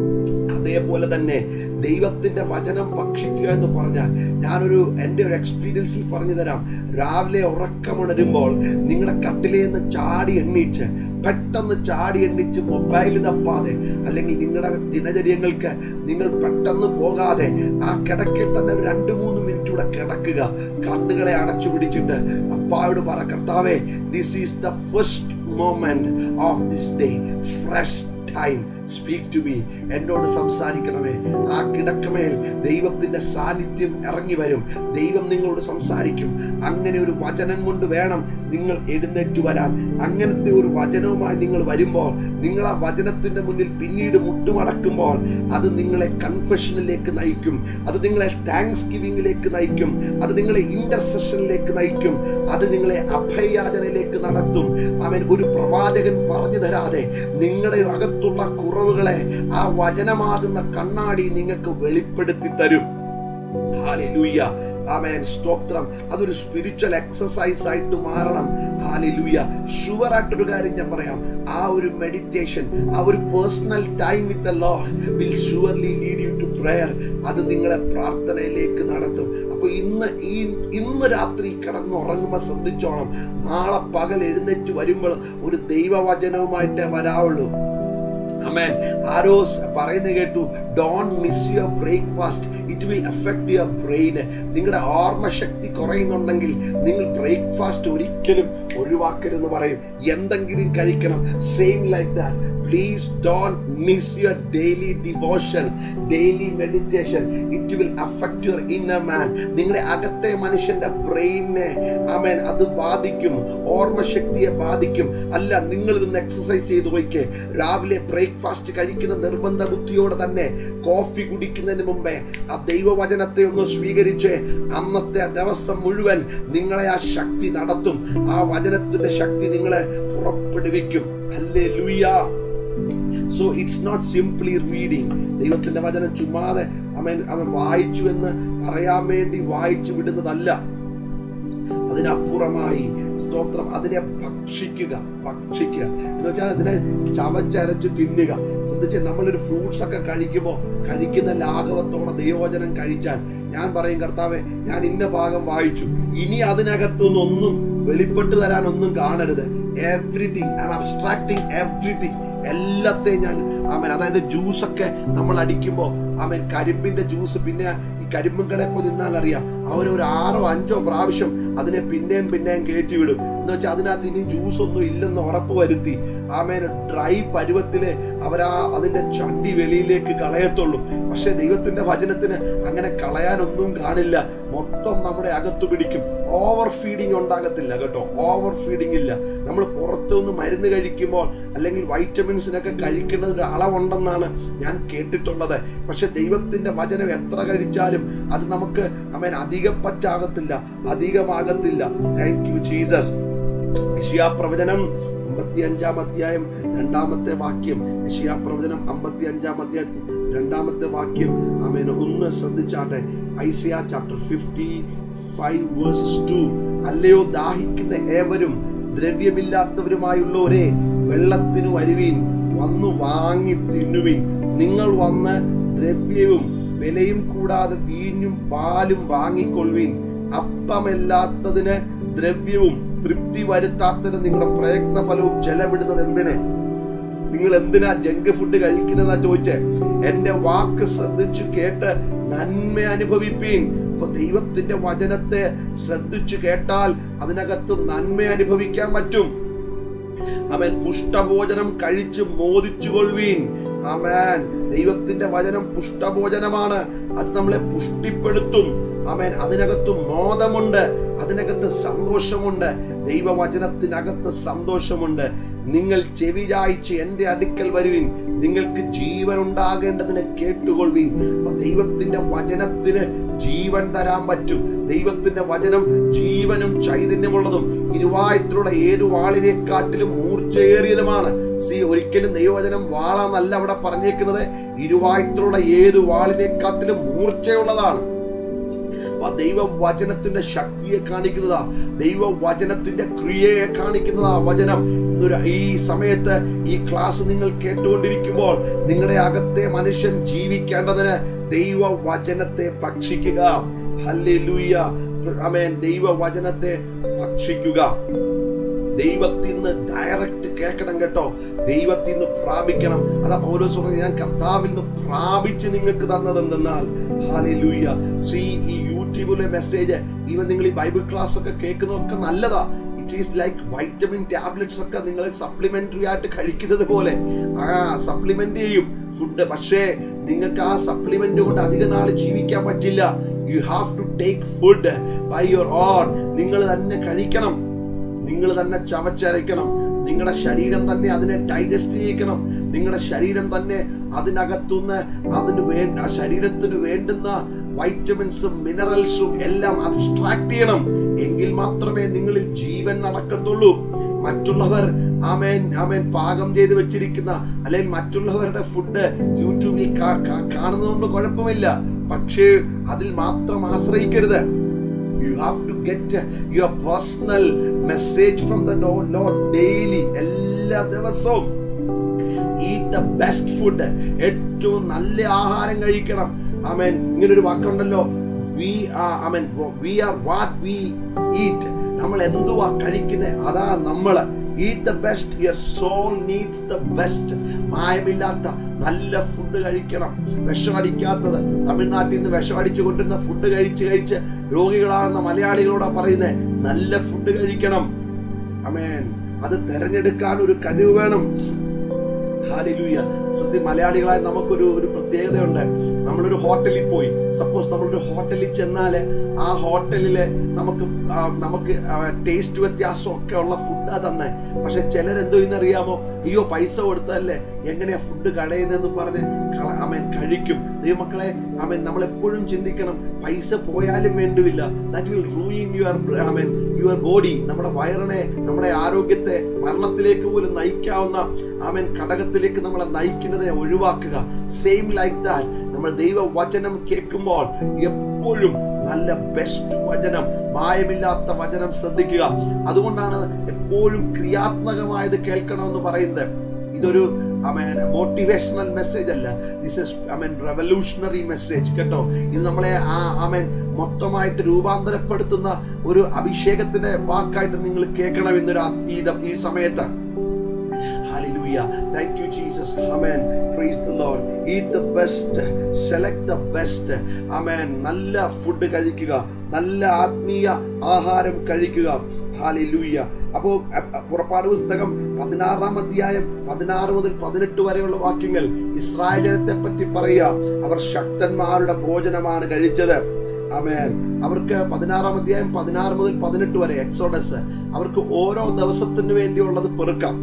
S1: അതേപോലെ തന്നെ ദൈവത്തിന്റെ വചനം ഭക്ഷിക്കുക എന്ന് പറഞ്ഞാൽ ഞാനൊരു എൻ്റെ ഒരു എക്സ്പീരിയൻസിൽ പറഞ്ഞു തരാം രാവിലെ ഉറക്കമുണരുമ്പോൾ നിങ്ങളുടെ കട്ടിലേന്ന് ചാടി എണ്ണീച്ച് പെട്ടെന്ന് ചാടി എണ്ണിച്ച് മൊബൈൽ തപ്പാതെ അല്ലെങ്കിൽ നിങ്ങളുടെ ദിനചര്യങ്ങൾക്ക് നിങ്ങൾ പെട്ടെന്ന് പോകാതെ ആ കിടക്കയിൽ തന്നെ ഒരു രണ്ട് മൂന്ന് മിനിറ്റ് കൂടെ കിടക്കുക കണ്ണുകളെ അടച്ചു പിടിച്ചിട്ട് അപ്പായോട് പറ കർത്താവേ this is the first moment of this day fresh time speak to me എന്നോട് സംസാരിക്കണമേ ആ കിടക്കമേൽ ദൈവത്തിന്റെ സാന്നിധ്യം ഇറങ്ങി വരും ദൈവം നിങ്ങളോട് സംസാരിക്കും അങ്ങനെ ഒരു വചനം കൊണ്ട് വേണം നിങ്ങൾ എഴുന്നേറ്റ് വരാൻ അങ്ങനത്തെ ഒരു വചനവുമായി നിങ്ങൾ വരുമ്പോൾ നിങ്ങൾ ആ വചനത്തിന്റെ മുന്നിൽ പിന്നീട് മുട്ടുമടക്കുമ്പോൾ അത് നിങ്ങളെ കൺഫെഷനിലേക്ക് നയിക്കും അത് നിങ്ങളെ താങ്ക്സ് ഗിവിംഗിലേക്ക് നയിക്കും അത് നിങ്ങളെ ഇന്റർസെഷനിലേക്ക് നയിക്കും അത് നിങ്ങളെ അഭയയാചനയിലേക്ക് നടത്തും അവൻ ഒരു പ്രവാചകൻ പറഞ്ഞു തരാതെ നിങ്ങളുടെ അകത്തുള്ള കുറവുകളെ ആ വചനമാകുന്ന കണ്ണാടി നിങ്ങൾക്ക് വെളിപ്പെടുത്തി തരും ഹാലൂയ്യ ആമേൻ സ്തോത്രം അതൊരു സ്പിരിച്വൽ എക്സസൈസ് ആയിട്ട് മാറണം ഹാലൂയ്യ ഷുവർ ആയിട്ടൊരു കാര്യം ഞാൻ പറയാം ആ ഒരു മെഡിറ്റേഷൻ ആ ഒരു personal time with the Lord will surely lead you to prayer അത് നിങ്ങളെ പ്രാർത്ഥനയിലേക്ക് നടത്തും അപ്പൊ ഇന്ന് ഈ ഇന്ന് രാത്രി കിടന്ന് ഉറങ്ങുമ്പോൾ ശ്രദ്ധിച്ചോണം നാളെ പകൽ എഴുന്നേറ്റ് വരുമ്പോൾ ഒരു ദൈവവചനവുമായിട്ടേ വരാവുള്ളൂ അമേൻ ആരോ സ് പറയുന്നത് കേട്ടു don't miss your breakfast it will effect your ബ്രെയിന് നിങ്ങളുടെ ഓർമ്മശക്തി കുറയുന്നുണ്ടെങ്കിൽ നിങ്ങൾ ബ്രേക്ക്ഫാസ്റ്റ് ഒരിക്കലും ഒഴിവാക്കരുതെന്ന് പറയും എന്തെങ്കിലും കഴിക്കണം same like that please don't miss your daily devotion daily meditation it will affect your inner man നിങ്ങളുടെ അകത്തെ മനുഷ്യന്റെ ബ്രെയിനെ ആമേൻ അത് ബാധിക്കും ഓർമ്മശക്തിയെ ബാധിക്കും അല്ല നിങ്ങൾ ഇന്ന് എക്സസൈസ് ചെയ്ത് പോയിക്കേ രാവിലെ ബ്രേക്ക്ഫാസ്റ്റ് കഴിക്കുന്ന നിർബന്ധ ബുദ്ധിയോടെ തന്നെ കോഫി കുടിക്കുന്നതിന് മുമ്പേ ആ ദൈവവചനത്തെ ഒന്ന് സ്വീകരിച്ച് അന്നത്തെ ദിവസം മുഴുവൻ നിങ്ങളെ ആ ശക്തി നടത്തും ആ വചനത്തിന്റെ ശക്തി നിങ്ങളെ പുറപ്പെടുവിക്കും അല്ലേ so it's not simply reading ദൈവത്തിന്റെ വചനം ചുമ്മാതെ അവൻ അവൻ വായിച്ചു എന്ന് പറയാൻ വേണ്ടി വായിച്ചു വിടുന്നതല്ല അതിനപ്പുറമായി സ്തോത്രം അതിനെ ഭക്ഷിക്കുക ഭക്ഷിക്കുക എന്ന് വെച്ചാൽ അതിനെ ചവച്ചരച്ച് തിന്നുക ശ്രദ്ധിച്ച് നമ്മളൊരു ഫ്രൂട്ട്സ് ഒക്കെ കഴിക്കുമ്പോൾ കഴിക്കുന്ന ലാഘവത്തോടെ ദൈവവചനം കഴിച്ചാൽ ഞാൻ പറയും കർത്താവെ ഞാൻ ഇന്ന ഭാഗം വായിച്ചു ഇനി അതിനകത്തുനിന്നൊന്നും വെളിപ്പെട്ട് തരാൻ ഒന്നും കാണരുത് everything I am abstracting everything എല്ലാത്തെയും ഞാൻ ആമൻ അതായത് ജ്യൂസൊക്കെ നമ്മൾ അടിക്കുമ്പോൾ ആമൻ കരിമ്പിന്റെ ജ്യൂസ് പിന്നെ ഈ കരിമ്പും കടയിൽ പോയി നിന്നാൽ അറിയാം അവരൊരു ആറോ അഞ്ചോ പ്രാവശ്യം അതിനെ പിന്നെയും പിന്നെയും കയറ്റി വിടും എന്ന് വെച്ചാൽ അതിനകത്ത് ഇനി ജ്യൂസ് ഒന്നും ഇല്ലെന്ന് ഉറപ്പ് വരുത്തി ആമേൻ ഡ്രൈ പരുവത്തിലെ അവരാ അതിന്റെ ചണ്ടി വെളിയിലേക്ക് കളയത്തുള്ളൂ പക്ഷെ ദൈവത്തിന്റെ വചനത്തിന് അങ്ങനെ കളയാനൊന്നും കാണില്ല മൊത്തം നമ്മുടെ അകത്തു പിടിക്കും ഓവർ ഫീഡിങ് ഉണ്ടാകത്തില്ല കേട്ടോ ഓവർ ഫീഡിങ് ഇല്ല നമ്മൾ പുറത്തുനിന്ന് മരുന്ന് കഴിക്കുമ്പോൾ അല്ലെങ്കിൽ വൈറ്റമിൻസിനൊക്കെ കഴിക്കുന്നതിന്റെ അളവുണ്ടെന്നാണ് ഞാൻ കേട്ടിട്ടുള്ളത് പക്ഷെ ദൈവത്തിന്റെ വചനം എത്ര കഴിച്ചാലും അത് നമുക്ക് അമേൻ അധികം പറ്റാകത്തില്ല അധികമാകത്തില്ല താങ്ക് യു ജീസസ് യശിയാ പ്രവചനം അമ്പത്തി അഞ്ചാം അധ്യായം രണ്ടാമത്തെ വാക്യം യശിയാ പ്രവചനം അമ്പത്തി അഞ്ചാം അധ്യായം രണ്ടാമത്തെ വാക്യം ആമേൻ ഒന്ന് ശ്രദ്ധിച്ചാട്ടെ Isaiah chapter fifty five verses two അല്ലയോ ദാഹിക്കുന്ന ഏവരും ദ്രവ്യമില്ലാത്തവരുമായുള്ളവരെ വെള്ളത്തിനു വരുവീൻ വന്നു വാങ്ങി തിന്നുവിൻ നിങ്ങൾ വന്ന് ദ്രവ്യവും വിലയും കൂടാതെ വീഞ്ഞും പാലും വാങ്ങിക്കൊള്ളുവിൻ അപ്പമല്ലാത്തതിന് ദ്രവ്യവും തൃപ്തി വരുത്താത്തതിന് നിങ്ങളുടെ പ്രയത്ന ഫലവും ചെലവിടുന്നത് എന്തിന് നിങ്ങൾ എന്തിനാ ജങ്ക് ഫുഡ് കഴിക്കുന്നതാ ചോദിച്ചേ എന്റെ വാക്ക് ശ്രദ്ധിച്ചു കേട്ട് നന്മ അനുഭവിപ്പീൻ അപ്പൊ ദൈവത്തിന്റെ വചനത്തെ ശ്രദ്ധിച്ചു കേട്ടാൽ അതിനകത്ത് നന്മ അനുഭവിക്കാൻ പറ്റും അവൻ പുഷ്ടഭോജനം കഴിച്ച് മോദിച്ചു കൊള്ളുവീൻ അമേൻ ദൈവത്തിന്റെ വചനം പുഷ്ടഭോജനമാണ് അത് നമ്മളെ പുഷ്ടിപ്പെടുത്തും അമേൻ അതിനകത്ത് മോദമുണ്ട് അതിനകത്ത് സന്തോഷമുണ്ട് ദൈവവചനത്തിനകത്ത് സന്തോഷമുണ്ട് നിങ്ങൾ ചെവി ചായ്ച്ച് എൻ്റെ അടുക്കൽ വരുവിൻ നിങ്ങൾക്ക് ജീവൻ ഉണ്ടാകേണ്ടതിന് കേട്ടുകൊള്ളുവിൻ അപ്പൊ ദൈവത്തിന്റെ വചനത്തിന് ജീവൻ തരാൻ പറ്റും ദൈവത്തിന്റെ വചനം ജീവ ജീവനും ചൈതന്യമുള്ളതും ഇരുവായത്തിലുള്ള ഏതു വാളിനെക്കാട്ടിലും മൂർച്ചയേറിയതുമാണ് സി ഒരിക്കലും ദൈവവചനം വാളാന്നല്ല അവിടെ പറഞ്ഞേക്കുന്നത് ഇരുവായത്തിലുള്ള ഏതു വാളിനെക്കാട്ടിലും മൂർച്ചയുള്ളതാണ് അപ്പൊ ദൈവവചനത്തിന്റെ ശക്തിയെ കാണിക്കുന്നതാ ദൈവവചനത്തിന്റെ ക്രിയയെ കാണിക്കുന്നതാ വചനം ഇന്നൊരു ഈ സമയത്ത് ഈ ക്ലാസ് നിങ്ങൾ കേട്ടുകൊണ്ടിരിക്കുമ്പോൾ നിങ്ങളുടെ അകത്തെ മനുഷ്യൻ ജീവിക്കേണ്ടതിന് ദൈവവചനത്തെ ഭക്ഷിക്കുക ഹല്ലേലൂയ അമേൻ ദൈവവചനത്തെ ഭക്ഷിക്കുക ദൈവത്തിൽ നിന്ന് ഡയറക്റ്റ് കേൾക്കണം കേട്ടോ ദൈവത്തിൽ നിന്ന് പ്രാപിക്കണം അതാ പൗലോസ് പറഞ്ഞു ഞാൻ കർത്താവിൽ നിന്ന് പ്രാപിച്ച് നിങ്ങൾക്ക് തന്നത് എന്തെന്നാൽ ഹാലൂയ്യ ശ്രീ ഈ യൂട്യൂബിലെ മെസ്സേജ് ഈവൻ നിങ്ങൾ ഈ ബൈബിൾ ക്ലാസ് ഒക്കെ കേൾക്കുന്നതൊക്കെ നല്ലതാ it is like vitamin tablets ഒക്കെ നിങ്ങൾ സപ്ലിമെന്ററി ആയിട്ട് കഴിക്കുന്നത് പോലെ ആ സപ്ലിമെന്റ് ചെയ്യും ഫുഡ് പക്ഷേ നിങ്ങൾക്ക് ആ സപ്ലിമെന്റ് കൊണ്ട് അധിക നാൾ ജീവിക്കാൻ പറ്റില്ല you have to take food by your own നിങ്ങൾ തന്നെ കഴിക്കണം നിങ്ങൾ തന്നെ ചവച്ചരയ്ക്കണം നിങ്ങളുടെ ശരീരം തന്നെ അതിനെ ഡൈജസ്റ്റ് ചെയ്യിക്കണം നിങ്ങളുടെ ശരീരം തന്നെ അതിനകത്തുനിന്ന് അതിന് വേണ്ട ആ ശരീരത്തിന് വേണ്ടുന്ന വൈറ്റമിൻസും മിനറൽസും എല്ലാം അബ്സ്ട്രാക്ട് ചെയ്യണം എങ്കിൽ മാത്രമേ നിങ്ങളിൽ ജീവൻ നടക്കത്തുള്ളൂ മറ്റുള്ളവർ ആമേൻ ആമേൻ പാകം ചെയ്ത് വെച്ചിരിക്കുന്ന അല്ലെങ്കിൽ മറ്റുള്ളവരുടെ ഫുഡ് യൂട്യൂബിൽ കാ- കാ- കാണുന്നതുകൊണ്ട് കുഴപ്പമില്ല പക്ഷേ അതിൽ മാത്രം ആശ്രയിക്കരുത് you have to get your personal message from the Lord daily എല്ലാ ദിവസവും ഈറ്റ് ദ ബെസ്റ്റ് ഫുഡ് ഏറ്റവും നല്ല ആഹാരം കഴിക്കണം ആമേൻ ഇങ്ങനൊരു വാക്കുണ്ടല്ലോ വി ആമേൻ we are what we eat നമ്മൾ എന്തുവാ കഴിക്കുന്നത് അതാ നമ്മള് eat the best your soul needs the best മായമില്ലാത്ത നല്ല ഫുഡ് കഴിക്കണം വിഷമടിക്കാത്തത് തമിഴ്നാട്ടിൽ നിന്ന് വിഷമടിച്ചു കൊണ്ടിരുന്ന ഫുഡ് കഴിച്ച് കഴിച്ച് രോഗികളാകുന്ന മലയാളികളോടാ പറയുന്നത് നല്ല ഫുഡ് കഴിക്കണം അമേൻ അത് തെരഞ്ഞെടുക്കാൻ ഒരു കഴിവ് വേണം ഹാലിലൂയ സത്യം മലയാളികളായ നമുക്കൊരു ഒരു പ്രത്യേകതയുണ്ട് നമ്മളൊരു ഹോട്ടലിൽ പോയി സപ്പോസ് നമ്മളൊരു ഹോട്ടലിൽ ചെന്നാൽ ആ ഹോട്ടലില് നമുക്ക് ആ, നമുക്ക് ടേസ്റ്റ് വ്യത്യാസം ഒക്കെ ഉള്ള ഫുഡാ തന്നെ പക്ഷെ ചിലരെന്തോ ഇന്നറിയാമോ അയ്യോ പൈസ കൊടുത്തല്ലേ എങ്ങനെയാ ഫുഡ് കളയുന്നതെന്ന് പറഞ്ഞ് അമേൻ കഴിക്കും ദൈവമക്കളെ അമേൻ നമ്മൾ എപ്പോഴും ചിന്തിക്കണം പൈസ പോയാലും വേണ്ടുമില്ല ദാറ്റ് വിൽ റൂയിൻ യുവർ അമേൻ യുവർ ബോഡി നമ്മുടെ വയറിനെ നമ്മുടെ ആരോഗ്യത്തെ മരണത്തിലേക്ക് പോലും നയിക്കാവുന്ന ആമൻ ഘടകത്തിലേക്ക് നമ്മളെ നയിക്കുന്നതിനെ ഒഴിവാക്കുക സെയിം ലൈക്ക് ദാറ്റ് നമ്മൾ ദൈവവചനം കേൾക്കുമ്പോൾ എപ്പോഴും നല്ല ബെസ്റ്റ് വചനം മായമില്ലാത്ത വചനം ശ്രദ്ധിക്കുക അതുകൊണ്ടാണ് എപ്പോഴും ക്രിയാത്മകമായത് കേൾക്കണമെന്ന് പറയുന്നത് ഇതൊരു അമേൻ മോട്ടിവേഷണൽ മെസ്സേജ് അല്ല ദിസ് ഇസ് അമേൻ റെവല്യൂഷണറി മെസ്സേജ് കേട്ടോ ഇത് നമ്മളെ ആ അമേൻ മൊത്തമായിട്ട് രൂപാന്തരപ്പെടുത്തുന്ന ഒരു അഭിഷേകത്തിന്റെ വാക്കായിട്ട് നിങ്ങൾ കേൾക്കണം ഇന്നൊരു ആ- ഈ ദ- ഈ സമയത്ത് Hallelujah. Thank you, Jesus. Amen. Praise the Lord. Eat the best. Select the best. Amen. നല്ല ഫുഡ് കഴിക്കുക നല്ല ആത്മീയ ആഹാരം കഴിക്കുക ഹാലിലൂയ അപ്പോ അ- അ- പുറപ്പാട് പുസ്തകം പതിനാറാം അധ്യായം പതിനാറ് മുതൽ പതിനെട്ട് വരെയുള്ള വാക്യങ്ങൾ ഇസ്രായേൽ ജനത്തെ പറ്റി പറയുക അവർ ശക്തന്മാരുടെ ഭോജനമാണ് കഴിച്ചത് ആമേൻ അവർക്ക് പതിനാറാം അധ്യായം പതിനാറ് മുതൽ പതിനെട്ട് വരെ എക്സോഡസ് അവർക്ക് ഓരോ ദിവസത്തിന് വേണ്ടിയുള്ളത് പെറുക്കാം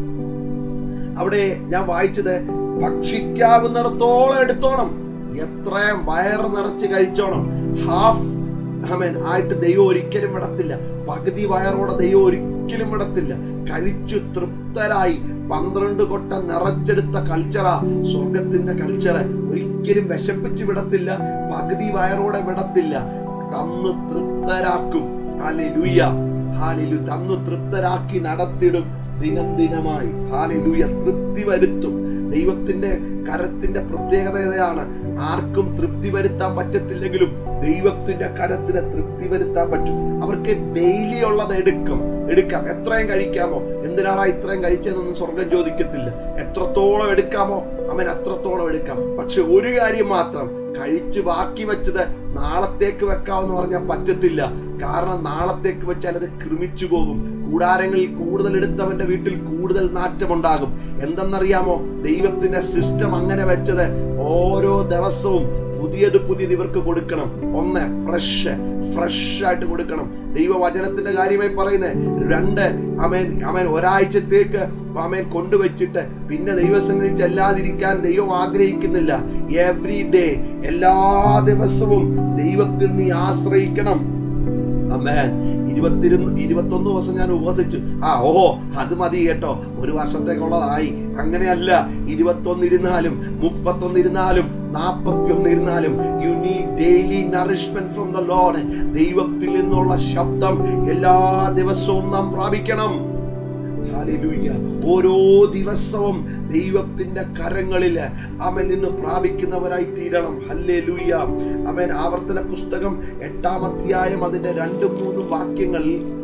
S1: അവിടെ ഞാൻ വായിച്ചത് ഭക്ഷിക്കാവുന്നിടത്തോളം എടുത്തോണം എത്രയും വയറ് നിറച്ച് കഴിച്ചോണം ഹാഫ് അമേൻ ആയിട്ട് ദൈവം ഒരിക്കലും വിടത്തില്ല പകുതി വയറോടെ ദൈവം ഒരിക്കലും വിടത്തില്ല കഴിച്ചു തൃപ്തരായി പന്ത്രണ്ട് കൊട്ട നിറച്ചെടുത്ത കൾച്ചറാ സ്വർഗത്തിന്റെ കൾച്ചറ് ഒരിക്കലും വിശപ്പിച്ച് വിടത്തില്ല പകുതി വയറോടെ വിടത്തില്ല തന്ന് തൃപ്തരാക്കും ഹാലിലുയ്യ ഹാലിലു തന്നു തൃപ്തരാക്കി നടത്തിടും ദിനം ദിനമായി ഹാലിലൂയ തൃപ്തി വരുത്തും ദൈവത്തിന്റെ കരത്തിന്റെ പ്രത്യേകത ഇതാണ് ആർക്കും തൃപ്തി വരുത്താൻ പറ്റത്തില്ലെങ്കിലും ദൈവത്തിന്റെ കരത്തിന് തൃപ്തി വരുത്താൻ പറ്റും അവർക്ക് ഡെയിലി ഉള്ളത് എടുക്കും എടുക്കാം എത്രയും കഴിക്കാമോ എന്തിനാടാ ഇത്രയും കഴിച്ചതെന്നൊന്നും സ്വർഗം ചോദിക്കത്തില്ല എത്രത്തോളം എടുക്കാമോ അവൻ അത്രത്തോളം എടുക്കാം പക്ഷെ ഒരു കാര്യം മാത്രം കഴിച്ച് ബാക്കി വെച്ചത് നാളത്തേക്ക് വെക്കാമെന്ന് പറഞ്ഞാൽ പറ്റത്തില്ല കാരണം നാളത്തേക്ക് വെച്ചാൽ അത് ക്രമിച്ചു പോകും കൂടാരങ്ങളിൽ കൂടുതൽ എടുത്തവന്റെ വീട്ടിൽ കൂടുതൽ നാറ്റമുണ്ടാകും എന്തെന്നറിയാമോ ദൈവത്തിന്റെ സിസ്റ്റം അങ്ങനെ വെച്ചത് ഓരോ ദിവസവും പുതിയത് പുതിയത് ഇവർക്ക് കൊടുക്കണം ഒന്ന് ഫ്രഷ് ഫ്രഷ് ആയിട്ട് കൊടുക്കണം ദൈവവചനത്തിന്റെ കാര്യമായി പറയുന്നത് രണ്ട് അമേൻ അമേൻ ഒരാഴ്ചത്തേക്ക് അമേൻ കൊണ്ടുവച്ചിട്ട് പിന്നെ ദൈവസന്നിധി ചെല്ലാതിരിക്കാൻ ദൈവം ആഗ്രഹിക്കുന്നില്ല എവറി ഡേ എല്ലാ ദിവസവും ദൈവത്തിൽ നീ ആശ്രയിക്കണം അമേൻ ഇരുപത്തിരുന്ന് ഇരുപത്തൊന്ന് ദിവസം ഞാൻ ഉപവസിച്ചു ആ ഓഹോ അത് മതി കേട്ടോ ഒരു വർഷത്തേക്കുള്ളതായി അങ്ങനെയല്ല ഇരുപത്തൊന്ന് ഇരുന്നാലും മുപ്പത്തൊന്ന് ഇരുന്നാലും നാൽപ്പത്തിയൊന്ന് ഇരുന്നാലും you need daily nourishment from the Lord ദൈവത്തിൽ നിന്നുള്ള ശബ്ദം എല്ലാ ദിവസവും നാം പ്രാപിക്കണം ഹല്ലേലൂയ. ഓരോ ദിവസവും ദൈവത്തിന്റെ കരങ്ങളിൽ അവൻ നിന്ന് പ്രാപിക്കുന്നവരായി തീരണം ഹല്ലേലൂയ അവൻ ആവർത്തന പുസ്തകം എട്ടാം അധ്യായം അതിന്റെ രണ്ട് മൂന്ന് വാക്യങ്ങൾ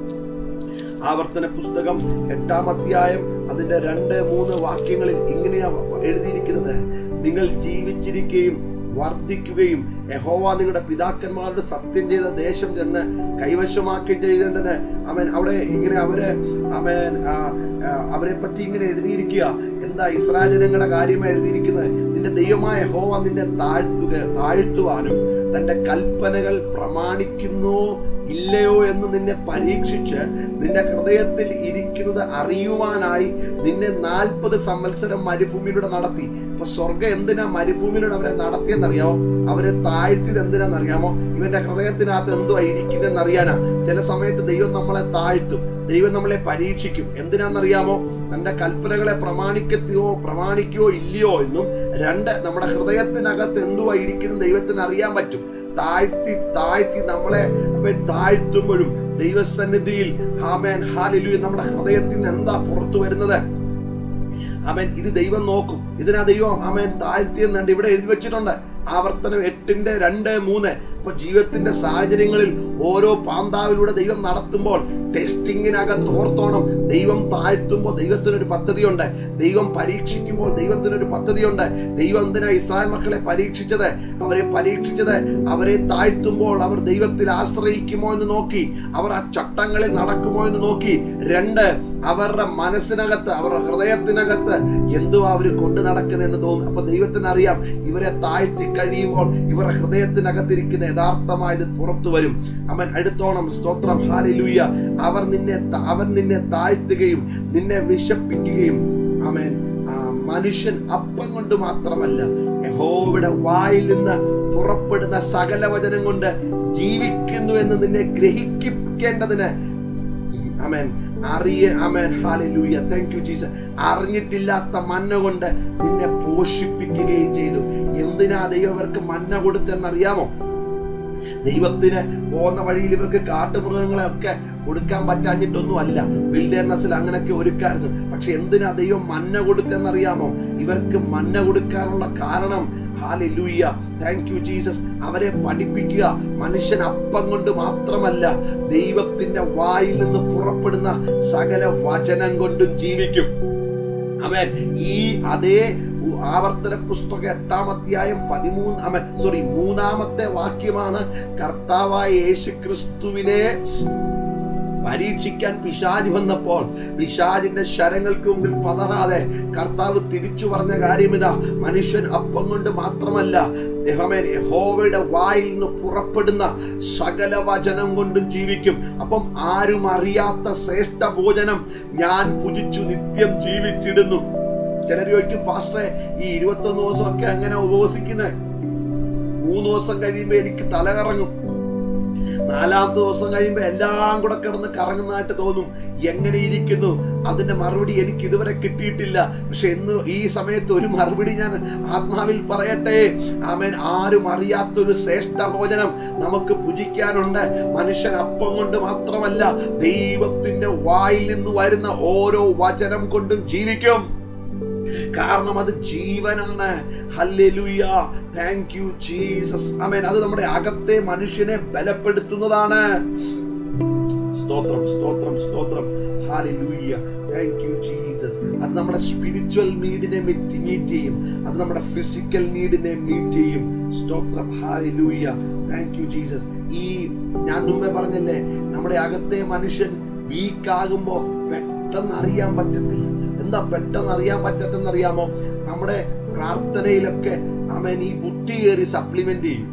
S1: ആവർത്തന പുസ്തകം എട്ടാം അധ്യായം അതിന്റെ രണ്ട് മൂന്ന് വാക്യങ്ങളിൽ ഇങ്ങനെയാ എഴുതിയിരിക്കുന്നത് നിങ്ങൾ ജീവിച്ചിരിക്കുകയും വർദ്ധിക്കുകയും യഹോവ നിങ്ങളുടെ പിതാക്കന്മാരുടെ സത്യം ചെയ്ത ദേശം ചെന്ന് കൈവശമാക്കി ചെയ്തതിന് അവൻ അവിടെ ഇങ്ങനെ അവര് അവൻ ആ, ആ, അവരെ പറ്റി ഇങ്ങനെ എഴുതിയിരിക്കുക എന്താ ഇസ്രായേൽ ജനങ്ങളുടെ കാര്യമായി എഴുതിയിരിക്കുന്നത് നിന്റെ ദൈവമായ യഹോവ നിന്നെ താഴ്ത്തുക താഴ്ത്തുവാനും തന്റെ കൽപ്പനകൾ പ്രമാണിക്കുന്നോ ഇല്ലയോ എന്ന് നിന്നെ പരീക്ഷിച്ച് നിന്റെ ഹൃദയത്തിൽ ഇരിക്കുന്നത് അറിയുവാനായി നിന്നെ നാൽപ്പത് സംവത്സരം മരുഭൂമിയിലൂടെ നടത്തി അപ്പൊ സ്വർഗം എന്തിനാ മരുഭൂമിയിലൂടെ അവരെ നടത്തിയെന്നറിയാമോ അവരെ താഴ്ത്തിയത് എന്തിനാണെന്നറിയാമോ ഇവന്റെ ഹൃദയത്തിനകത്ത് എന്തുവാ ഇരിക്കുന്നതെന്ന് അറിയാനാ ചില സമയത്ത് ദൈവം നമ്മളെ താഴ്ത്തും ദൈവം നമ്മളെ പരീക്ഷിക്കും എന്തിനാണെന്നറിയാമോ തന്റെ കൽപ്പനകളെ പ്രമാണിക്കത്തിയോ പ്രമാണിക്കുകയോ ഇല്ലയോ എന്നും രണ്ട് നമ്മുടെ ഹൃദയത്തിനകത്ത് എന്തുവാ ഇരിക്കുന്നത് ദൈവത്തിന് അറിയാൻ പറ്റും താഴ്ത്തി താഴ്ത്തി നമ്മളെ അവൻ താഴ്ത്തുമ്പോഴും ദൈവസന്നിധിയിൽ ഹാമേൻ ഹാലിലു നമ്മുടെ ഹൃദയത്തിൽ നിന്ന് എന്താ പുറത്തു വരുന്നത് അവൻ ഇത് ദൈവം നോക്കും ഇതിനാ ദൈവം അവൻ താഴ്ത്തിയെന്നുണ്ട് ഇവിടെ എഴുതി വെച്ചിട്ടുണ്ട് ആവർത്തനം എട്ടിന്റെ രണ്ട് മൂന്ന് അപ്പൊ ജീവിതത്തിന്റെ സാഹചര്യങ്ങളിൽ ഓരോ പാന്താവിലൂടെ ദൈവം നടത്തുമ്പോൾ ടെസ്റ്റിങ്ങിനകത്ത് ഓർത്തോണം ദൈവം താഴ്ത്തുമ്പോൾ ദൈവത്തിനൊരു പദ്ധതിയുണ്ട് ദൈവം പരീക്ഷിക്കുമ്പോൾ ദൈവത്തിനൊരു പദ്ധതിയുണ്ട് ദൈവം എന്തിനാ ഇസ്രായേൽ മക്കളെ പരീക്ഷിച്ചത് അവരെ പരീക്ഷിച്ചത് അവരെ താഴ്ത്തുമ്പോൾ അവർ ദൈവത്തിൽ ആശ്രയിക്കുമോ എന്ന് നോക്കി അവർ ആ ചട്ടങ്ങളിൽ നടക്കുമോ എന്ന് നോക്കി രണ്ട് അവരുടെ മനസ്സിനകത്ത് അവരുടെ ഹൃദയത്തിനകത്ത് എന്തുവാ അവർ കൊണ്ടു നടക്കുന്നതെന്ന് തോന്നുന്നു അപ്പൊ ദൈവത്തിന് അറിയാം ഇവരെ താഴ്ത്തി കഴിയുമ്പോൾ ഇവരുടെ ഹൃദയത്തിനകത്തിരിക്കുന്ന യഥാർത്ഥമായത് പുറത്തു വരും അവൻ അടുത്തോണം സ്തോത്രം ഹാലിലൂയ അവർ നിന്നെ ത- അവർ നിന്നെ താഴ്ത്തുകയും നിന്നെ വിശപ്പിക്കുകയും അവൻ മനുഷ്യൻ അപ്പം കൊണ്ട് മാത്രമല്ല യഹോവയുടെ വായിൽ നിന്ന് പുറപ്പെടുന്ന സകല വചനം കൊണ്ട് ജീവിക്കുന്നു എന്ന് നിന്നെ ഗ്രഹിക്കേണ്ടതിന് അമേൻ അറിയ അമേൻ ഹാലൂയ താങ്ക് യു ജീസസ് അറിഞ്ഞിട്ടില്ലാത്ത മന്ന കൊണ്ട് നിന്നെ പോഷിപ്പിക്കുകയും ചെയ്തു എന്തിനാ ദൈവം ഇവർക്ക് മന്ന കൊടുത്തെന്നറിയാമോ ദൈവത്തിന് പോകുന്ന വഴിയിൽ ഇവർക്ക് കാട്ടുമൃഗങ്ങളെ ഒക്കെ കൊടുക്കാൻ പറ്റാഞ്ഞിട്ടൊന്നും അല്ല വിൽഡേർനെസ്സിൽ അങ്ങനെയൊക്കെ ഒരുക്കായിരുന്നു പക്ഷെ എന്തിനാ ദൈവം മന്ന കൊടുത്തെന്നറിയാമോ ഇവർക്ക് മന്ന കൊടുക്കാനുള്ള കാരണം ഹാലൂയ്യ താങ്ക് യു ജീസസ് അവരെ പഠിപ്പിക്കുക മനുഷ്യൻ അപ്പം കൊണ്ട് മാത്രമല്ല ദൈവത്തിന്റെ വായിൽ നിന്ന് പുറപ്പെടുന്ന സകല വചനം കൊണ്ടും ജീവിക്കും അവൻ ഈ അതേ ആവർത്തന പുസ്തകം എട്ടാം അധ്യായം പതിമൂന്ന് അവൻ സോറി മൂന്നാമത്തെ വാക്യമാണ് കർത്താവായ യേശു ക്രിസ്തുവിനെ പരീക്ഷിക്കാൻ പിശാജ് വന്നപ്പോൾ പിശാജിന്റെ ശരങ്ങൾക്ക് മുമ്പിൽ പതറാതെ കർത്താവ് തിരിച്ചു പറഞ്ഞ കാര്യമില്ല മനുഷ്യൻ അപ്പം കൊണ്ട് മാത്രമല്ല യഹോമേൻ യഹോവയുടെ വായിൽ നിന്ന് പുറപ്പെടുന്ന സകല വചനം കൊണ്ടും ജീവിക്കും അപ്പം ആരും അറിയാത്ത ശ്രേഷ്ഠ ഭോജനം ഞാൻ പുജിച്ചു നിത്യം ജീവിച്ചിടുന്നു ചിലർ ചോദിക്കും പാസ്റ്ററെ ഈ ഇരുപത്തൊന്ന് ദിവസമൊക്കെ എങ്ങനെ ഉപവസിക്കുന്നത് മൂന്ന് ദിവസം കഴിയുമ്പോൾ എനിക്ക് തല കറങ്ങും നാലാമത്തെ ദിവസം കഴിയുമ്പോൾ എല്ലാം കൂടെ കിടന്ന് കറങ്ങുന്നതായിട്ട് തോന്നും എങ്ങനെ ഇരിക്കുന്നു അതിന്റെ മറുപടി എനിക്ക് ഇതുവരെ കിട്ടിയിട്ടില്ല പക്ഷെ ഇന്ന് ഈ സമയത്ത് ഒരു മറുപടി ഞാൻ ആത്മാവിൽ പറയട്ടെ ആമേൻ ആരും അറിയാത്തൊരു ശ്രേഷ്ഠ ഭോജനം നമുക്ക് ഭുജിക്കാനുണ്ട് മനുഷ്യൻ അപ്പം കൊണ്ട് മാത്രമല്ല ദൈവത്തിന്റെ വായിൽ നിന്ന് വരുന്ന ഓരോ വചനം കൊണ്ടും ജീവിക്കും കാരണം അത് ജീവനാണ് ഹല്ലേലൂയ താങ്ക് യു ജീസസ് ആമേൻ അത് നമ്മുടെ അകത്തെ മനുഷ്യനെ ബലപ്പെടുത്തുന്നതാണ് സ്തോത്രം സ്തോത്രം സ്തോത്രം ഹാലൂയ്യ താങ്ക് യു ജീസസ് അത് നമ്മുടെ സ്പിരിച്വൽ നീഡിനെ മീറ്റ് മീറ്റ് ചെയ്യും അത് നമ്മുടെ ഫിസിക്കൽ നീഡിനെ മീറ്റ് ചെയ്യും സ്തോത്രം ഹാലൂയ്യ താങ്ക് യു ജീസസ് ഈ ഞാൻ മുമ്പേ പറഞ്ഞല്ലേ നമ്മുടെ അകത്തെ മനുഷ്യൻ വീക്ക് ആകുമ്പോൾ പെട്ടെന്ന് അറിയാൻ പറ്റത്തില്ല എന്താ പെട്ടെന്ന് അറിയാൻ പറ്റത്തെന്നറിയാമോ നമ്മുടെ പ്രാർത്ഥനയിലൊക്കെ അവൻ ഈ ബുദ്ധി കയറി സപ്ലിമെന്റ് ചെയ്യും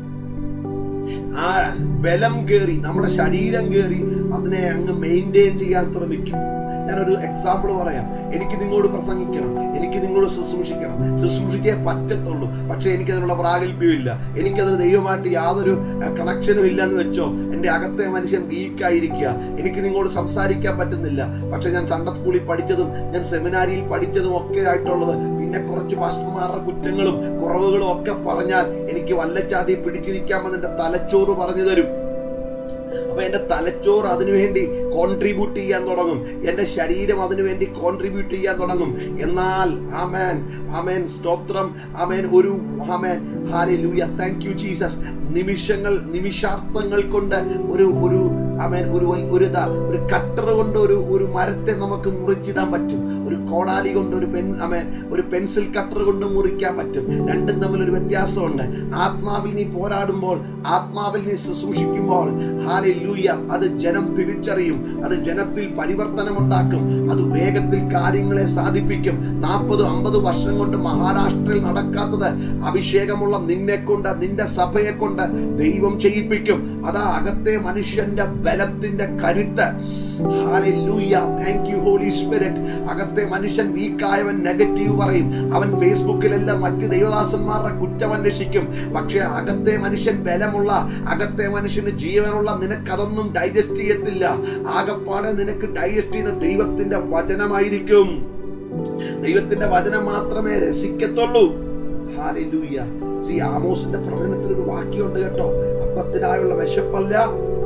S1: ആ ബലം കയറി നമ്മുടെ ശരീരം കയറി അതിനെ അങ്ങ് മെയിൻറ്റെയിൻ ചെയ്യാൻ ശ്രമിക്കും ഞാനൊരു എക്സാമ്പിൾ പറയാം എനിക്ക് നിങ്ങളോട് പ്രസംഗിക്കണം എനിക്ക് നിങ്ങളോട് ശുശ്രൂഷിക്കണം ശുശ്രൂഷിക്കേ പറ്റത്തുള്ളൂ പക്ഷെ എനിക്കതിനുള്ള പ്രാഗൽഭ്യമില്ല എനിക്കതിന് ദൈവമായിട്ട് യാതൊരു കണക്ഷനും ഇല്ലെന്ന് വെച്ചോ എൻ്റെ അകത്തെ മനുഷ്യൻ വീക്കായിരിക്കുക എനിക്ക് നിങ്ങളോട് സംസാരിക്കാൻ പറ്റുന്നില്ല പക്ഷെ ഞാൻ സൺഡേ സ്കൂളിൽ പഠിച്ചതും ഞാൻ സെമിനാരിയിൽ പഠിച്ചതും ഒക്കെ ആയിട്ടുള്ളത് പിന്നെ കുറച്ച് പാസ്റ്റർമാരുടെ കുറ്റങ്ങളും കുറവുകളും ഒക്കെ പറഞ്ഞാൽ എനിക്ക് വല്ലച്ചാതി പിടിച്ചിരിക്കാമെന്ന് എൻ്റെ തലച്ചോറ് പറഞ്ഞു തരും അപ്പൊ എന്റെ തലച്ചോറ് അതിനുവേണ്ടി കോൺട്രിബ്യൂട്ട് ചെയ്യാൻ തുടങ്ങും എന്റെ ശരീരം അതിനുവേണ്ടി കോൺട്രിബ്യൂട്ട് ചെയ്യാൻ തുടങ്ങും എന്നാൽ ആമേൻ ആമേൻ സ്തോത്രം ആമേൻ ഒരു ആമേൻ ഹാലൂയ താങ്ക് യു ജീസസ് നിമിഷങ്ങൾ നിമിഷാർത്ഥങ്ങൾ കൊണ്ട് ഒരു ഒരു ആമേൻ ഒരു വൽ- ഒരു ഇതാ ഒരു കട്ടർ കൊണ്ട് ഒരു ഒരു മരത്തെ നമുക്ക് മുറിച്ചിടാൻ പറ്റും ഒരു കോടാലി കൊണ്ട് ഒരു പെൻ ആമേൻ ഒരു പെൻസിൽ കട്ടർ കൊണ്ട് മുറിക്കാൻ പറ്റും രണ്ടും തമ്മിൽ ഒരു വ്യത്യാസമുണ്ട് ആത്മാവിൽ നീ പോരാടുമ്പോൾ ആത്മാവിൽ നീ ശുശ്രൂഷിക്കുമ്പോൾ ഹാലൂയ അത് ജനം തിരിച്ചറിയും അത് ജനത്തിൽ പരിവർത്തനം ഉണ്ടാക്കും അത് വേഗത്തിൽ കാര്യങ്ങളെ സാധിപ്പിക്കും നാൽപ്പത് അമ്പത് വർഷം കൊണ്ട് മഹാരാഷ്ട്രയിൽ നടക്കാത്തത് അഭിഷേകമുള്ള നിന്നെ കൊണ്ട് നിന്റെ സഭയെ കൊണ്ട് ദൈവം ചെയ്യിപ്പിക്കും അതാ അകത്തെ മനുഷ്യന്റെ ബലത്തിന്റെ കരുത്ത് ഹാലൂയ താങ്ക് യു ഹോളി സ്പിരിറ്റ് അകത്തെ മനുഷ്യൻ വീക്കായവൻ നെഗറ്റീവ് പറയും അവൻ ഫേസ്ബുക്കിലെല്ലാം മറ്റ് ദൈവദാസന്മാരുടെ കുറ്റം അന്വേഷിക്കും പക്ഷെ അകത്തെ മനുഷ്യൻ ബലമുള്ള അകത്തെ മനുഷ്യന് ജീവനുള്ള നിനക്കതൊന്നും ഡൈജസ്റ്റ് ചെയ്യത്തില്ല ആകപ്പാടെ നിനക്ക് ഡൈജസ്റ്റ് ചെയ്യുന്ന ദൈവത്തിന്റെ വചനമായിരിക്കും ദൈവത്തിന്റെ വചനം മാത്രമേ രസിക്കത്തുള്ളൂ ഹാലൂയ സി ആമോസിന്റെ പ്രവചനത്തിൽ ഒരു വാക്യമുണ്ട് കേട്ടോ അപ്പത്തിനായുള്ള വിശപ്പല്ല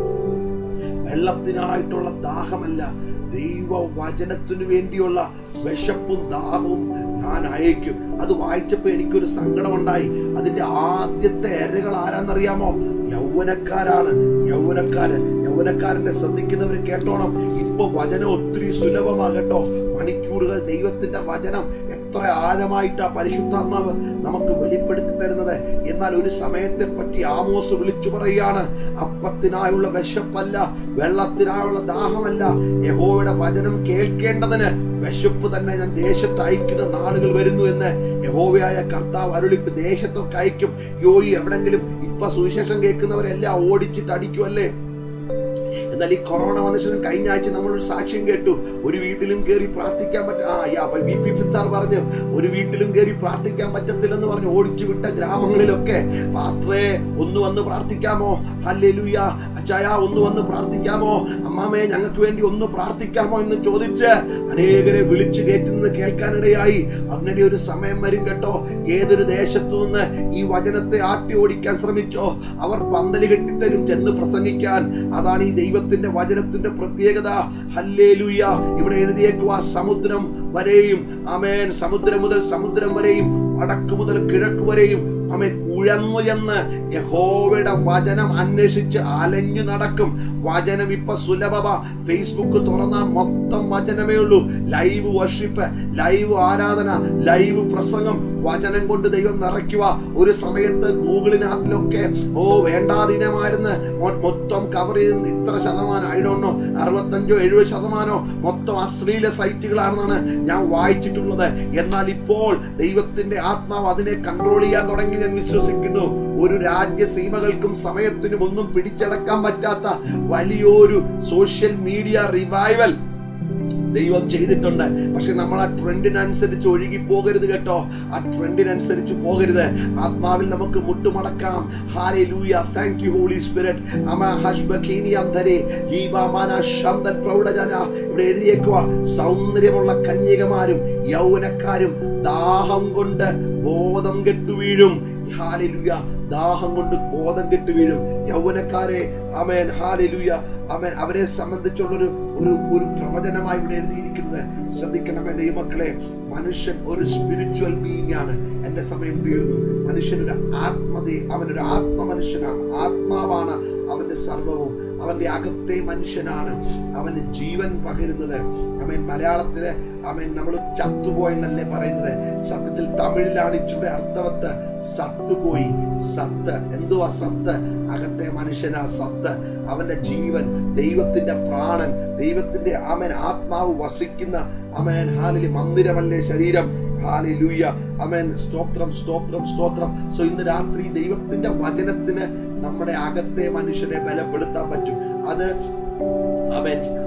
S1: വെള്ളത്തിനായിട്ടുള്ള ദാഹമല്ല ദൈവ വചനത്തിനു വേണ്ടിയുള്ള വിശപ്പും ദാഹവും ഞാൻ അയക്കും അത് വായിച്ചപ്പോൾ എനിക്കൊരു സങ്കടമുണ്ടായി അതിന്റെ ആദ്യത്തെ എരകൾ ആരാന്നറിയാമോ യൗവനക്കാരാണ് യൗവനക്കാരൻ യൗവനക്കാരനെ ശ്രദ്ധിക്കുന്നവർ കേട്ടോണം ഇപ്പൊ വചനം ഒത്തിരി സുലഭമാകട്ടോ മണിക്കൂറുകൾ ദൈവത്തിന്റെ വചനം എത്ര ആഴമായിട്ടാ പരിശുദ്ധാത്മാവ് നമുക്ക് വെളിപ്പെടുത്തി തരുന്നത് എന്നാൽ ഒരു സമയത്തെ പറ്റി ആമോസ് വിളിച്ചു പറയുകയാണ് അപ്പത്തിനായുള്ള വിശപ്പല്ല വെള്ളത്തിനായുള്ള ദാഹമല്ല യഹോയുടെ വചനം കേൾക്കേണ്ടതിന് വിശപ്പ് തന്നെ ഞാൻ ദേശത്ത് അയക്കുന്ന നാളുകൾ വരുന്നു എന്ന് യഹോവയായ കർത്താവ് അരുളിപ്പ് ദേശത്തൊക്കെ അയക്കും യോയി എവിടെങ്കിലും ഇപ്പൊ സുവിശേഷം കേൾക്കുന്നവരെല്ലാം ഓടിച്ചിട്ട് അടിക്കുമല്ലേ എന്നാൽ ഈ കൊറോണ വന്ന ശേഷം കഴിഞ്ഞ ആഴ്ച നമ്മൾ ഒരു സാക്ഷ്യം കേട്ടു ഒരു വീട്ടിലും കയറി പ്രാർത്ഥിക്കാൻ പറ്റ ആ യാ ബി പി സാർ പറഞ്ഞു ഒരു വീട്ടിലും കയറി പ്രാർത്ഥിക്കാൻ പറ്റത്തില്ലെന്ന് പറഞ്ഞു ഓടിച്ചു വിട്ട ഗ്രാമങ്ങളിലൊക്കെ പാത്രേ ഒന്ന് വന്ന് പ്രാർത്ഥിക്കാമോ ഹല്ലേലൂയ അച്ചായ ഒന്ന് വന്ന് പ്രാർത്ഥിക്കാമോ അമ്മാമേ ഞങ്ങൾക്ക് വേണ്ടി ഒന്ന് പ്രാർത്ഥിക്കാമോ എന്ന് ചോദിച്ച് അനേകരെ വിളിച്ചു കയറ്റുന്നത് കേൾക്കാനിടയായി അങ്ങനെ ഒരു സമയം വരും കേട്ടോ ഏതൊരു ദേശത്തു നിന്ന് ഈ വചനത്തെ ആട്ടി ഓടിക്കാൻ ശ്രമിച്ചോ അവർ പന്തല് കെട്ടിത്തരും ചെന്ന് പ്രസംഗിക്കാൻ അതാണ് ഈ ദൈവത്തിന്റെ വചനത്തിന്റെ പ്രത്യേകത ഹല്ലേലൂയ ഇവിടെ എഴുതിയേക്കുവാ സമുദ്രം വരെയും അമേൻ സമുദ്രം മുതൽ സമുദ്രം വരെയും വടക്ക് മുതൽ കിഴക്ക് വരെയും അവൻ ഉഴന്നു എന്ന് യഹോവയുടെ വചനം അന്വേഷിച്ച് അലഞ്ഞു നടക്കും വചനം ഇപ്പൊ സുലഭമാ ഫേസ്ബുക്ക് തുറന്നാൽ മൊത്തം വചനമേ ഉള്ളൂ ലൈവ് വർഷിപ്പ് ലൈവ് ആരാധന ലൈവ് പ്രസംഗം വചനം കൊണ്ട് ദൈവം നിറയ്ക്കുക ഒരു സമയത്ത് ഗൂഗിളിനകത്തിലൊക്കെ ഓ വേണ്ടാതീനമായിരുന്നു മൊ- മൊത്തം കവർ ചെയ്ത് ഇത്ര ശതമാനം ഐ ഡോണ്ട് നോ അറുപത്തഞ്ചോ എഴുപത് ശതമാനോ മൊത്തം അശ്ലീല സൈറ്റുകളാണെന്നാണ് ഞാൻ വായിച്ചിട്ടുള്ളത് എന്നാൽ ഇപ്പോൾ ദൈവത്തിന്റെ ആത്മാവ് അതിനെ കൺട്രോൾ ചെയ്യാൻ തുടങ്ങി ഞാൻ വിശ്വസിക്കുന്നു ഒരു രാജ്യസീമകൾക്കും സമയത്തിനും ഒന്നും പിടിച്ചടക്കാൻ പറ്റാത്ത വലിയൊരു സോഷ്യൽ മീഡിയ റിവൈവൽ ദൈവം ചെയ്തിട്ടുണ്ട് പക്ഷെ നമ്മൾ ആ ട്രെൻഡിനനുസരിച്ച് ഒഴുകി പോകരുത് കേട്ടോ ആ ട്രെൻഡിനനുസരിച്ച് പോകരുത് ആത്മാവിൽ നമുക്ക് മുട്ടുമടക്കാം ഹാലെ ലൂയ താങ്ക് യു ഹോളി സ്പിരിറ്റ് അമ ഹഷ്ബഖീനി അന്ധരെ ലീബാമാന ശബ്ദൻ പ്രൗഢജന ഇവിടെ എഴുതിയേക്കുക സൗന്ദര്യമുള്ള കന്യകമാരും യൗവനക്കാരും ദാഹം കൊണ്ട് ബോധം കെട്ടു വീഴും ഹാലലുയ ദാഹം കൊണ്ട് ബോധം കെട്ടു വീഴും യൗവനക്കാരെ അമേൻ ഹാലലുയ അമേൻ അവരെ സംബന്ധിച്ചുള്ളൊരു ഒരു ഒരു പ്രവചനമായി ഇവിടെ എഴുതിയിരിക്കുന്നത് ശ്രദ്ധിക്കണമേ ദൈവമക്കളെ മനുഷ്യൻ ഒരു സ്പിരിച്വൽ ബീയിങ് ആണ് എന്റെ സമയം തീർന്നു മനുഷ്യൻ ഒരു ആത്മതേ അവനൊരു ആത്മ മനുഷ്യനാണ് ആത്മാവാണ് അവന്റെ സർവവും അവന്റെ അകത്തെ മനുഷ്യനാണ് അവന് ജീവൻ പകരുന്നത് അവൻ മലയാളത്തിലെ അവൻ നമ്മൾ ചത്തുപോയെന്നല്ലേ പറയുന്നത് സത്യത്തിൽ തമിഴിലാണ് ഇച്ചിരി അർത്ഥവത്ത് സത്തുപോയി സത്ത് എന്തുവാ സത്ത് അകത്തെ മനുഷ്യനാ സത്ത് അവന്റെ ജീവൻ ദൈവത്തിന്റെ പ്രാണൻ ദൈവത്തിന്റെ അവൻ ആത്മാവ് വസിക്കുന്ന അവൻ ഹാലിൽ മന്ദിരമല്ലേ ശരീരം ഹാലിലൂയ അമേൻ സ്തോത്രം സ്തോത്രം സ്തോത്രം സോ ഇന്ന് രാത്രി ദൈവത്തിന്റെ വചനത്തിന് നമ്മുടെ അകത്തെ മനുഷ്യനെ ബലപ്പെടുത്താൻ പറ്റും അത് അവൻ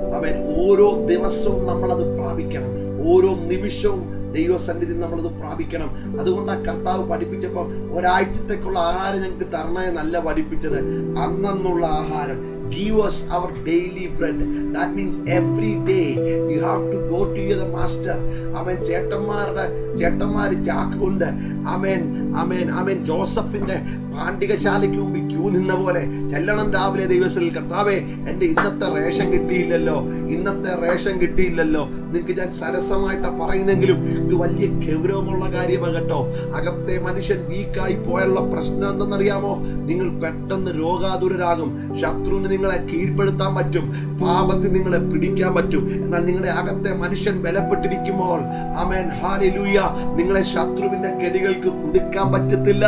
S1: അവൻ ഓരോ ദിവസവും നമ്മളത് പ്രാപിക്കണം ഓരോ നിമിഷവും ദൈവസന്നിധി നമ്മളത് പ്രാപിക്കണം അതുകൊണ്ടാണ് കർത്താവ് പഠിപ്പിച്ചപ്പോൾ ഒരാഴ്ചത്തേക്കുള്ള ആഹാരം ഞങ്ങൾക്ക് തരണേ നല്ല പഠിപ്പിച്ചത് അന്നുള്ള ആഹാരം give us our daily bread that means every day you have to go to your master അവൻ ചേട്ടന്മാരുടെ ചേട്ടന്മാർ ചാക്ക് കൊണ്ട് അമേൻ അമേൻ അമേൻ ജോസഫിന്റെ പാണ്ഡികശാലയ്ക്ക് മുമ്പിൽ ക്യൂ നിന്ന പോലെ ചെല്ലണം രാവിലെ ദൈവത്തിൽ കർത്താവേ എൻ്റെ ഇന്നത്തെ റേഷൻ കിട്ടിയില്ലല്ലോ ഇന്നത്തെ റേഷൻ കിട്ടിയില്ലല്ലോ നിങ്ങൾക്ക് ഞാൻ സരസമായിട്ട് പറയുന്നെങ്കിലും ഇത് വലിയ ഗൗരവമുള്ള കാര്യമാണ് കേട്ടോ അകത്തെ മനുഷ്യൻ വീക്കായി പോയുള്ള പ്രശ്നം എന്തെന്നറിയാമോ നിങ്ങൾ പെട്ടെന്ന് രോഗാതുരരാകും ശത്രുവിന് നിങ്ങളെ കീഴ്പ്പെടുത്താൻ പറ്റും പാപത്തിൽ നിങ്ങളെ പിടിക്കാൻ പറ്റും എന്നാൽ നിങ്ങളുടെ അകത്തെ മനുഷ്യൻ ബലപ്പെട്ടിരിക്കുമ്പോൾ അമേൻ ഹാലിലൂയ നിങ്ങളെ ശത്രുവിന്റെ കെടികൾക്ക് കൊടുക്കാൻ പറ്റത്തില്ല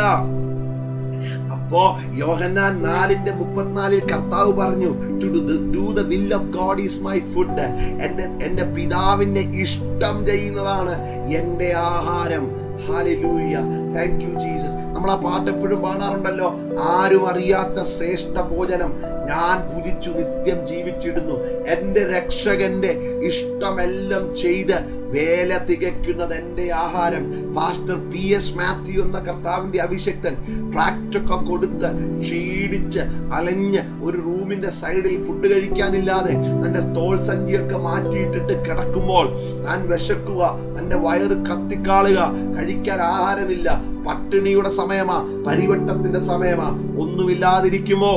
S1: അപ്പോ യോഹന്നാൻ നാലിന്റെ മുപ്പത്തിനാലിൽ കർത്താവ് പറഞ്ഞു to do the will of God is my food എന്റെ എന്റെ പിതാവിന്റെ ഇഷ്ടം ചെയ്യുന്നതാണ് എന്റെ ആഹാരം ഹാലിലൂയ താങ്ക് യു ജീസസ് നമ്മൾ ആ പാട്ട് എപ്പോഴും പാടാറുണ്ടല്ലോ ആരും അറിയാത്ത ശ്രേഷ്ഠ ഭോജനം ഞാൻ പുതിച്ചു നിത്യം ജീവിച്ചിടുന്നു എൻ്റെ രക്ഷകന്റെ ഇഷ്ടമെല്ലാം ചെയ്ത് വേല തികയ്ക്കുന്നത് എൻ്റെ ആഹാരം പാസ്റ്റർ പി എസ് മാത്യു എന്ന കർത്താവിന്റെ അഭിഷക്തൻ ട്രാക്റ്റൊക്കെ കൊടുത്ത് ക്ഷീണിച്ച് അലഞ്ഞ് ഒരു റൂമിന്റെ സൈഡിൽ ഫുഡ് കഴിക്കാനില്ലാതെ തന്റെ തോൾ സഞ്ചിയൊക്കെ മാറ്റിയിട്ടിട്ട് കിടക്കുമ്പോൾ താൻ വിശക്കുക തന്റെ വയറ് കത്തിക്കാളുക കഴിക്കാൻ ആഹാരമില്ല പട്ടിണിയുടെ സമയമാ പരിവട്ടത്തിന്റെ സമയമാ ഒന്നുമില്ലാതിരിക്കുമോ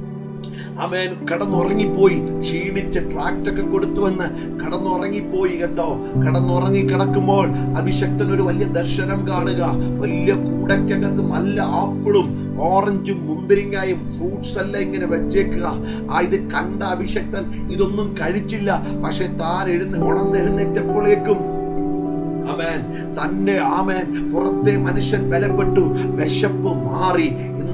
S1: അവൻ കടന്നുറങ്ങിപ്പോയി ക്ഷീണിച്ച് ട്രാക്റ്റൊക്കെ കൊടുത്തു വന്ന് കടന്നുറങ്ങിപ്പോയി കേട്ടോ കടന്നുറങ്ങി കിടക്കുമ്പോൾ അഭിഷക്തൻ ഒരു വലിയ ദർശനം കാണുക വലിയ കൂടക്കകത്ത് നല്ല ആപ്പിളും ഓറഞ്ചും മുന്തിരിങ്ങായും ഫ്രൂട്ട്സ് എല്ലാം ഇങ്ങനെ വെച്ചേക്കുക ആ ഇത് കണ്ട അഭിഷക്തൻ ഇതൊന്നും കഴിച്ചില്ല പക്ഷെ താൻ എഴുന്ന ഉണർന്നെഴുന്നേറ്റപ്പോഴേക്കും ആമേൻ തന്നെ ആമേൻ പുറത്തെ മനുഷ്യൻ ബലപ്പെട്ടു വിശപ്പ് മാറി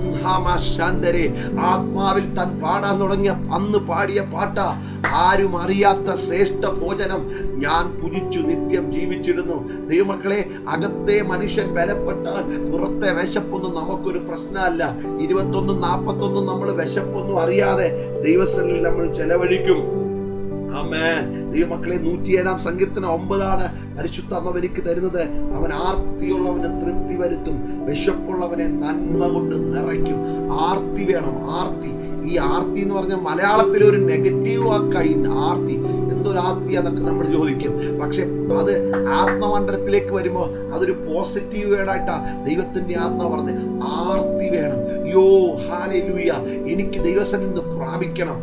S1: ശാന്തരെ ആത്മാവിൽ താൻ പാടാൻ തുടങ്ങിയ അന്ന് പാടിയ പാട്ട ആരും അറിയാത്ത ശ്രേഷ്ഠ ഭോജനം ഞാൻ പുതിച്ചു നിത്യം ജീവിച്ചിരുന്നു ദൈവമക്കളെ അകത്തെ മനുഷ്യൻ ബലപ്പെട്ടാൽ പുറത്തെ വിശപ്പൊന്നും നമുക്കൊരു പ്രശ്നമല്ല ഇരുപത്തൊന്നും നാൽപ്പത്തൊന്നും നമ്മൾ വിശപ്പൊന്നും അറിയാതെ ദൈവസ്ഥലിൽ നമ്മൾ ചെലവഴിക്കും ആമേൻ ദൈവമക്കളെ നൂറ്റിയേഴാം സങ്കീർത്തനം ഒമ്പതാണ് പരിശുദ്ധാത്മാവ് എനിക്ക് തരുന്നത് അവൻ ആർത്തിയുള്ളവന് തൃപ്തി വരുത്തും വിശപ്പുള്ളവനെ നന്മ കൊണ്ട് നിറയ്ക്കും ആർത്തി വേണം ആർത്തി ഈ ആർത്തി എന്ന് പറഞ്ഞാൽ മലയാളത്തിൽ ഒരു നെഗറ്റീവ് വാക്കായി ആർത്തി എന്തൊരു ആർത്തി അതൊക്കെ നമ്മൾ ചോദിക്കും പക്ഷെ അത് ആത്മമണ്ഡലത്തിലേക്ക് വരുമ്പോൾ അതൊരു പോസിറ്റീവ് വേർഡായിട്ടാ ദൈവത്തിന്റെ ആത്മ പറഞ്ഞ് ആർത്തി വേണം യോ ഹാലൂയ എനിക്ക് ദൈവസനിൽ നിന്ന് പ്രാപിക്കണം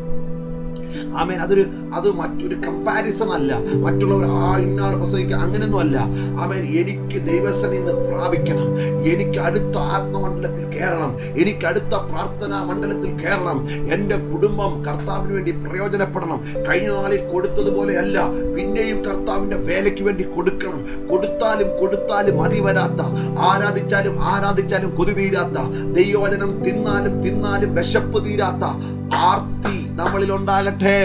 S1: ആമേൻ അതൊരു അത് മറ്റൊരു കമ്പാരിസൺ അല്ല മറ്റുള്ളവർ ആ ഇന്നാൾ പ്രസംഗിക്കുക അങ്ങനെയൊന്നും അല്ല ആമേൻ എനിക്ക് ദൈവസനിൽ നിന്ന് പ്രാപിക്കണം എനിക്ക് അടുത്ത ആത്മമണ്ഡലത്തിൽ കയറണം എനിക്ക് അടുത്ത പ്രാർത്ഥനാ മണ്ഡലത്തിൽ കയറണം എൻ്റെ കുടുംബം കർത്താവിന് വേണ്ടി പ്രയോജനപ്പെടണം കഴിഞ്ഞ നാളിൽ കൊടുത്തതുപോലെയല്ല പിന്നെയും കർത്താവിൻ്റെ വേലയ്ക്ക് വേണ്ടി കൊടുക്കണം കൊടുത്താലും കൊടുത്താലും മതി വരാത്ത ആരാധിച്ചാലും ആരാധിച്ചാലും കൊതി തീരാത്ത ദൈവവചനം തിന്നാലും തിന്നാലും വിശപ്പ് തീരാത്ത ആർത്തി നമ്മളിൽ ഉണ്ടാകട്ടെ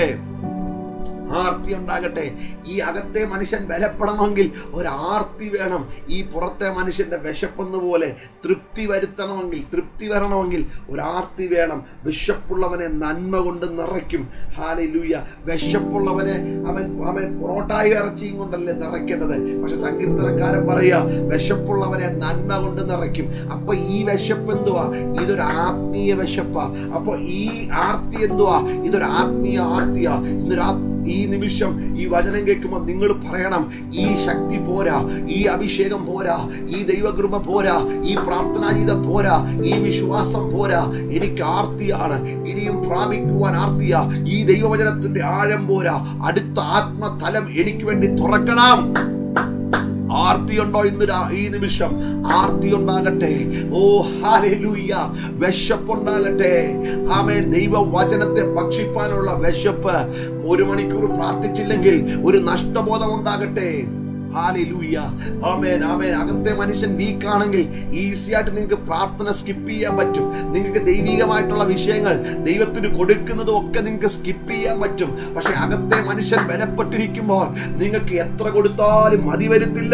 S1: ആർത്തി ഉണ്ടാകട്ടെ ഈ അകത്തെ മനുഷ്യൻ ബലപ്പെടണമെങ്കിൽ ഒരു ആർത്തി വേണം ഈ പുറത്തെ മനുഷ്യന്റെ വിശപ്പെന്ന പോലെ തൃപ്തി വരുത്തണമെങ്കിൽ തൃപ്തി വരണമെങ്കിൽ ഒരു ആർത്തി വേണം വിശപ്പുള്ളവനെ നന്മ കൊണ്ട് നിറയ്ക്കും ഹാലൂയ വിശപ്പുള്ളവനെ അവൻ അവൻ പൊറോട്ടായി ഇറച്ചിയും കൊണ്ടല്ലേ നിറയ്ക്കേണ്ടത് പക്ഷെ സങ്കീർത്തനക്കാരൻ പറയുക വിശപ്പുള്ളവനെ നന്മ കൊണ്ട് നിറയ്ക്കും അപ്പൊ ഈ വിശപ്പ് എന്തുവാ ഇതൊരു ആത്മീയ വിശപ്പാ അപ്പൊ ഈ ആർത്തി എന്തുവാ ഇതൊരു ആത്മീയ ആർത്തിയാ ഇന്നൊരു ആത്മ ഈ നിമിഷം ഈ വചനം കേൾക്കുമ്പോൾ നിങ്ങൾ പറയണം ഈ ശക്തി പോരാ ഈ അഭിഷേകം പോരാ ഈ ദൈവകൃപ പോരാ ഈ പ്രാർത്ഥനാജീതം പോരാ ഈ വിശ്വാസം പോരാ എനിക്ക് ആർത്തിയാണ് ഇനിയും പ്രാപിക്കുവാൻ ആർത്തിയാ ഈ ദൈവവചനത്തിന്റെ ആഴം പോരാ അടുത്ത ആത്മതലം എനിക്ക് വേണ്ടി തുറക്കണം ആർത്തിയുണ്ടോ ഇന്ന് രാ- ഈ നിമിഷം ആർത്തി ഉണ്ടാകട്ടെ ഓ ഹാലൂയ്യ വിശപ്പുണ്ടാകട്ടെ ആമേൻ ദൈവ വചനത്തെ ഭക്ഷിപ്പാനുള്ള വിശപ്പ് ഒരു മണിക്കൂർ പ്രാർത്ഥിച്ചില്ലെങ്കിൽ ഒരു നഷ്ടബോധം ഉണ്ടാകട്ടെ ഹാലൂയ്യ ആമേൻ ആമേൻ അകത്തെ മനുഷ്യൻ വീക്കാണെങ്കിൽ ഈസി ആയിട്ട് നിങ്ങൾക്ക് പ്രാർത്ഥന സ്കിപ്പ് ചെയ്യാൻ പറ്റും നിങ്ങൾക്ക് ദൈവികമായിട്ടുള്ള വിഷയങ്ങൾ ദൈവത്തിന് കൊടുക്കുന്നതും ഒക്കെ നിങ്ങൾക്ക് സ്കിപ്പ് ചെയ്യാൻ പറ്റും പക്ഷെ അകത്തെ മനുഷ്യൻ ബലപ്പെട്ടിരിക്കുമ്പോൾ നിങ്ങൾക്ക് എത്ര കൊടുത്താലും മതി വരുത്തില്ല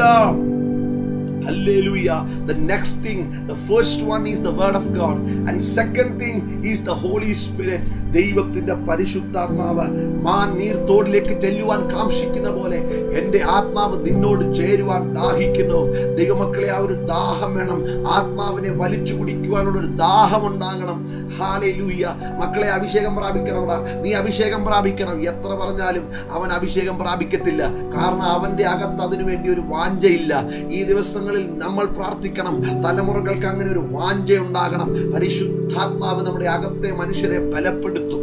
S1: Hallelujah. The next thing, the first one is the word of God, and second thing is the Holy Spirit. ദൈവത്തിന്റെ പരിശുദ്ധാത്മാവ് മാൻ നീർത്തോടിലേക്ക് ചെല്ലുവാൻ കാക്ഷിക്കുന്ന പോലെ എൻ്റെ ആത്മാവ് നിന്നോട് ചേരുവാൻ ദാഹിക്കുന്നു ദൈവമക്കളെ ആ ഒരു ദാഹം വേണം ആത്മാവിനെ വലിച്ചു കുടിക്കുവാനുള്ള ഒരു ദാഹം ഉണ്ടാകണം ഹാലേ ലൂയ്യ മക്കളെ അഭിഷേകം പ്രാപിക്കണമടാ നീ അഭിഷേകം പ്രാപിക്കണം എത്ര പറഞ്ഞാലും അവൻ അഭിഷേകം പ്രാപിക്കത്തില്ല കാരണം അവന്റെ അകത്ത് അതിനു വേണ്ടി ഒരു വാഞ്ചയില്ല ഈ ദിവസങ്ങളിൽ നമ്മൾ പ്രാർത്ഥിക്കണം തലമുറകൾക്ക് അങ്ങനെ ഒരു വാഞ്ച ഉണ്ടാകണം പരിശുദ്ധാത്മാവ് നമ്മുടെ അകത്തെ മനുഷ്യരെ ബലപ്പെടുത്തും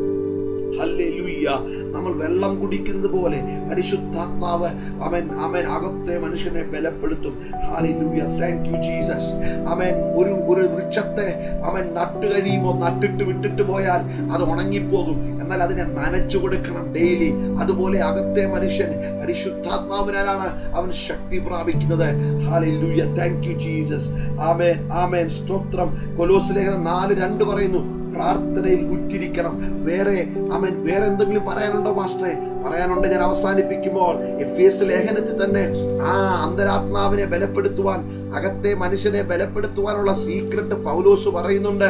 S1: ഹല്ലേലൂയ്യ നമ്മൾ വെള്ളം കുടിക്കുന്നത് പോലെ പരിശുദ്ധാത്മാവ് അവൻ അവൻ അകത്തെ മനുഷ്യനെ ബലപ്പെടുത്തും ഹല്ലേലൂയ താങ്ക് യു ജീസസ് അവൻ ഒരു ഒരു വൃക്ഷത്തെ അവൻ നട്ടു കഴിയുമ്പോൾ നട്ടിട്ട് വിട്ടിട്ട് പോയാൽ അത് ഉണങ്ങിപ്പോകും എന്നാൽ അതിനെ നനച്ചു കൊടുക്കണം ഡെയിലി അതുപോലെ അകത്തെ മനുഷ്യൻ പരിശുദ്ധാത്മാവിനാലാണ് അവൻ ശക്തി പ്രാപിക്കുന്നത് ഹല്ലേലൂയ താങ്ക് യു ജീസസ് ആമേൻ ആമേൻ സ്തോത്രം കൊലോസ് ലേഖനം നാല് രണ്ട് പറയുന്നു പ്രാർത്ഥനയിൽ ഉറ്റിരിക്കണം വേറെ അവൻ വേറെ എന്തെങ്കിലും പറയാനുണ്ടോ മാസ്റ്ററെ പറയാനുണ്ട് ഞാൻ അവസാനിപ്പിക്കുമ്പോൾ എഫ് എസ് ലേഖനത്തിൽ തന്നെ ആ അന്തരാത്മാവിനെ ബലപ്പെടുത്തുവാൻ അകത്തെ മനുഷ്യനെ ബലപ്പെടുത്തുവാനുള്ള സീക്രട്ട് പൗലോസ് പറയുന്നുണ്ട്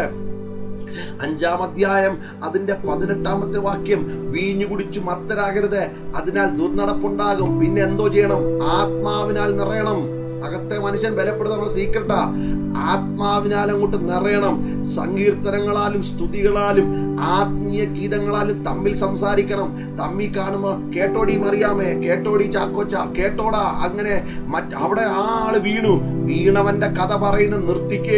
S1: അഞ്ചാം അധ്യായം അതിന്റെ പതിനെട്ടാമത്തെ വാക്യം വീഞ്ഞു കുടിച്ചു മത്തരാകരുത് അതിനാൽ ദുർനടപ്പുണ്ടാകും പിന്നെ എന്തോ ചെയ്യണം ആത്മാവിനാൽ നിറയണം അകത്തെ മനുഷ്യൻ ബലപ്പെടുത്തുന്ന സീക്രട്ടാ ആത്മാവിനാൽ അങ്ങോട്ട് നിറയണം സങ്കീർത്തനങ്ങളാലും സ്തുതികളാലും ആത്മീയ ഗീതങ്ങളാലും തമ്മിൽ സംസാരിക്കണം തമ്മിൽ കാണുമ്പോ കേട്ടോടി മറിയാമേ കേട്ടോടി ചാക്കോച്ച കേട്ടോടാ അങ്ങനെ മറ്റ് അവിടെ ആ ആള് വീണു വീണവന്റെ കഥ പറയുന്ന നിർത്തിക്കേ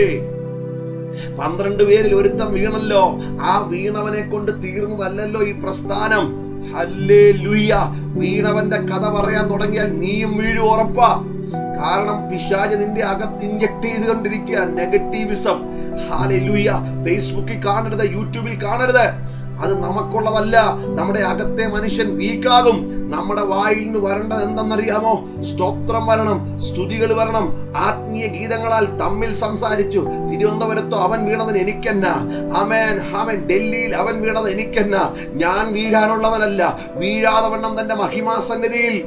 S1: പന്ത്രണ്ട് പേരിൽ ഒരുത്തം വീണല്ലോ ആ വീണവനെ കൊണ്ട് തീർന്നതല്ലല്ലോ ഈ പ്രസ്ഥാനം ഹല്ലേ ലുയ്യ വീണവന്റെ കഥ പറയാൻ തുടങ്ങിയാൽ നീയും വീഴും ഉറപ്പാ കാരണം പിശാജ് നിന്റെ അകത്ത് ഇഞ്ചക്ട് ചെയ്തുകൊണ്ടിരിക്കുക നെഗറ്റീവിസം ഹാലൂയ ഫേസ്ബുക്കിൽ കാണരുത് യൂട്യൂബിൽ കാണരുത് അത് നമുക്കുള്ളതല്ല നമ്മുടെ അകത്തെ മനുഷ്യൻ വീക്കാകും നമ്മുടെ വായിൽ നിന്ന് വരേണ്ടത് എന്തെന്നറിയാമോ സ്തോത്രം വരണം സ്തുതികൾ വരണം ആത്മീയ ഗീതങ്ങളാൽ തമ്മിൽ സംസാരിച്ചു തിരുവനന്തപുരത്തോ അവൻ വീണത് എനിക്കെന്ന അമേൻ ഹമൻ ഡൽഹിയിൽ അവൻ വീണത് എനിക്കെന്ന ഞാൻ വീഴാനുള്ളവനല്ല വീഴാതെ വണ്ണം തന്റെ മഹിമാസന്നിധിയിൽ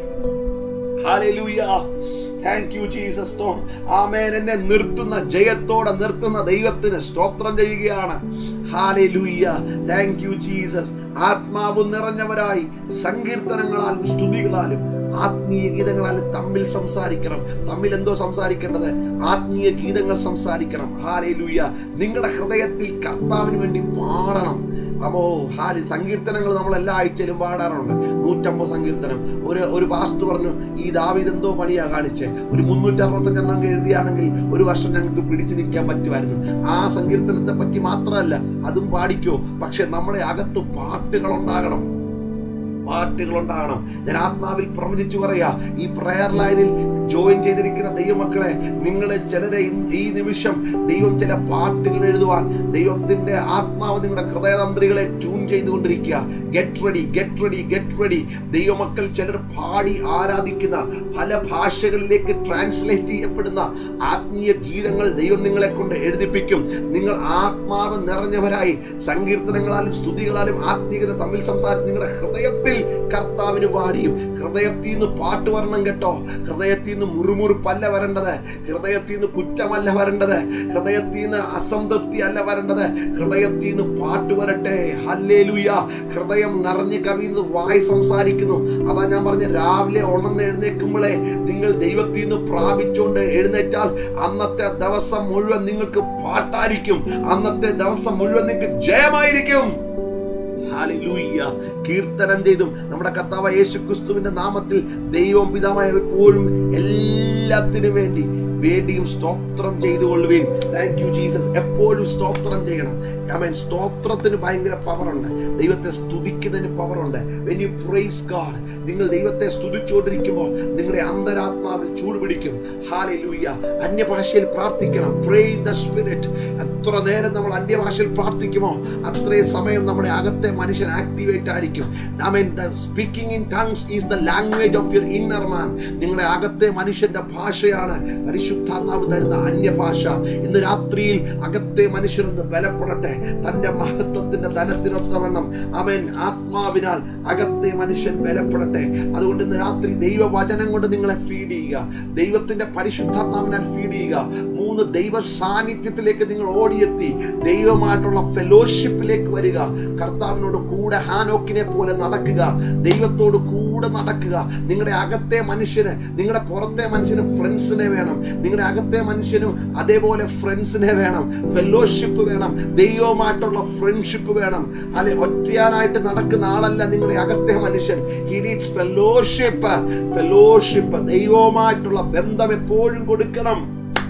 S1: ഹല്ലേലൂയ താങ്ക് യു ജീസസ് തോം ആമേൻ എന്നെ നിർത്തുന്ന ജയത്തോടെ നിർത്തുന്ന ദൈവത്തിന് സ്തോത്രം ചെയ്യുകയാണ് ഹാലൂയ്യ താങ്ക് യു ജീസസ് ആത്മാവ് നിറഞ്ഞവരായി സങ്കീർത്തനങ്ങളാലും സ്തുതികളാലും ആത്മീയ ഗീതങ്ങളാലും തമ്മിൽ സംസാരിക്കണം തമ്മിൽ എന്തോ സംസാരിക്കേണ്ടത് ആത്മീയ ഗീതങ്ങൾ സംസാരിക്കണം ഹാലൂയ്യ നിങ്ങളുടെ ഹൃദയത്തിൽ കർത്താവിന് വേണ്ടി പാടണം അപ്പോ ഹാരി സങ്കീർത്തനങ്ങൾ നമ്മൾ എല്ലാ ആഴ്ചയിലും പാടാറുണ്ട് നൂറ്റമ്പത് സങ്കീർത്തനം ഒരു ഒരു പാസ്റ്റ് പറഞ്ഞു ഈ ദാവീദ് എന്തോ പണിയാ കാണിച്ച് ഒരു മുന്നൂറ്റി അറുപത്തഞ്ചെണ്ണം എഴുതിയാണെങ്കിൽ ഒരു വർഷം ഞങ്ങൾക്ക് പിടിച്ചു നിൽക്കാൻ പറ്റുമായിരുന്നു ആ സങ്കീർത്തനത്തെ പറ്റി മാത്രമല്ല അതും പാടിക്കോ പക്ഷെ നമ്മുടെ അകത്ത് പാട്ടുകൾ ഉണ്ടാകണം പാട്ടുകൾ ഉണ്ടാകണം ഞാൻ ആത്മാവിൽ പ്രവചിച്ചു പറയാ ഈ പ്രയർ ലൈനിൽ ജോയിൻ ചെയ്തിരിക്കുന്ന ദൈവമക്കളെ നിങ്ങളെ ചിലരെ ഇന്ന് ഈ നിമിഷം ദൈവം ചില പാട്ടുകൾ എഴുതുവാൻ ദൈവത്തിന്റെ ആത്മാവ് നിങ്ങളുടെ ഹൃദയതന്ത്രികളെ ട്യൂൺ ചെയ്തുകൊണ്ടിരിക്കുക get ready get ready get ready ദൈവമക്കൾ ചിലർ പാടി ആരാധിക്കുന്ന പല ഭാഷകളിലേക്ക് ട്രാൻസ്ലേറ്റ് ചെയ്യപ്പെടുന്ന ആത്മീയ ഗീതങ്ങൾ ദൈവം നിങ്ങളെ കൊണ്ട് എഴുതിപ്പിക്കും നിങ്ങൾ ആത്മാവ് നിറഞ്ഞവരായി സങ്കീർത്തനങ്ങളാലും സ്തുതികളാലും ആത്മീയത തമ്മിൽ സംസാരിച്ച് നിങ്ങളുടെ ഹൃദയത്തിൽ കർത്താവിന് പാടിയും ഹൃദയത്തിൽ നിന്ന് പാട്ട് വരണം കേട്ടോ ഹൃദയത്തിൽ നിന്ന് മുറുമുറുപ്പല്ല വരേണ്ടത് ഹൃദയത്തിൽ നിന്ന് കുറ്റമല്ല വരേണ്ടത് ഹൃദയത്തിൽ നിന്ന് അസംതൃപ്തി അല്ല വരേണ്ടത് ഹൃദയത്തിൽ നിന്ന് പാട്ട് വരട്ടെ ഹല്ലേലൂയ ഹൃദയം നിറഞ്ഞ് കവിയുന്നു വായി സംസാരിക്കുന്നു അതാ ഞാൻ പറഞ്ഞ രാവിലെ ഉണർന്ന് എഴുന്നേൽക്കുമ്പോഴേ നിങ്ങൾ ദൈവത്തിൽ നിന്ന് പ്രാപിച്ചുകൊണ്ട് എഴുന്നേറ്റാൽ അന്നത്തെ ദിവസം മുഴുവൻ നിങ്ങൾക്ക് പാട്ടായിരിക്കും അന്നത്തെ ദിവസം മുഴുവൻ നിങ്ങൾക്ക് ജയമായിരിക്കും ഹാലൂയ്യ കീർത്തനം ചെയ്തും നമ്മുടെ കർത്താവ് യേശു ക്രിസ്തുവിന്റെ നാമത്തിൽ ദൈവം പിതാവായ എപ്പോഴും എല്ലാത്തിനും വേണ്ടി വേണ്ടിയും സ്തോത്രം ചെയ്തുകൊള്ളുവീൻ താങ്ക് യു ജീസസ് എപ്പോഴും സ്തോത്രം ചെയ്യണം ആമേൻ സ്തോത്രത്തിന് ഭയങ്കര പവറുണ്ട് ദൈവത്തെ സ്തുതിക്കുന്നതിന് പവറുണ്ട് വെൻ യു പ്രൈസ് ഗാഡ് നിങ്ങൾ ദൈവത്തെ സ്തുതിച്ചുകൊണ്ടിരിക്കുമ്പോൾ നിങ്ങളുടെ അന്തരാത്മാവിൽ ചൂട് പിടിക്കും ഹാലൂയ്യ അന്യഭാഷയിൽ പ്രാർത്ഥിക്കണം പ്രേ ദ സ്പിരിറ്റ് എത്ര നേരം നമ്മൾ അന്യഭാഷയിൽ പ്രാർത്ഥിക്കുമോ അത്രയും സമയം നമ്മുടെ അകത്തെ മനുഷ്യൻ ആക്ടിവേറ്റ് ആയിരിക്കും ആമേൻ speaking in tongues is the language of your inner man നിങ്ങളുടെ അകത്തെ മനുഷ്യന്റെ ഭാഷയാണ് പരിശുദ്ധാത്മാവ് തരുന്ന അന്യഭാഷ ഇന്ന് രാത്രിയിൽ അകത്തെ മനുഷ്യനൊന്ന് ബലപ്പെടട്ടെ തന്റെ മഹത്വത്തിന്റെ ധനത്തിനൊത്തവണ്ണം അവൻ ആത്മാവിനാൽ അകത്തെ മനുഷ്യൻ ബലപ്പെടട്ടെ അതുകൊണ്ട് ഇന്ന് രാത്രി ദൈവവചനം കൊണ്ട് നിങ്ങളെ ഫീഡ് ചെയ്യുക ദൈവത്തിന്റെ പരിശുദ്ധാത്മാവിനാൽ ഫീഡ് ചെയ്യുക മൂന്ന് ദൈവ സാന്നിധ്യത്തിലേക്ക് നിങ്ങൾ ഓടിയെത്തി ദൈവമായിട്ടുള്ള ഫെലോഷിപ്പിലേക്ക് വരിക കർത്താവിനോട് കൂടെ ഹാനോക്കിനെ പോലെ നടക്കുക ദൈവത്തോട് കൂടെ നടക്കുക നിങ്ങളുടെ അകത്തെ മനുഷ്യന് നിങ്ങളുടെ പുറത്തെ മനുഷ്യന് ഫ്രണ്ട്സിനെ വേണം നിങ്ങളുടെ അകത്തെ മനുഷ്യനും അതേപോലെ ഫ്രണ്ട്സിനെ വേണം ഫെലോഷിപ്പ് വേണം ദൈവവുമായിട്ടുള്ള ഫ്രണ്ട്ഷിപ്പ് വേണം അല്ലെ ഒറ്റയാനായിട്ട് നടക്കുന്ന ആളല്ല നിങ്ങളുടെ അകത്തെ മനുഷ്യൻ ഹി നീഡ്സ് ഫെലോഷിപ്പ് ഫെലോഷിപ്പ് ദൈവവുമായിട്ടുള്ള ബന്ധം എപ്പോഴും കൊടുക്കണം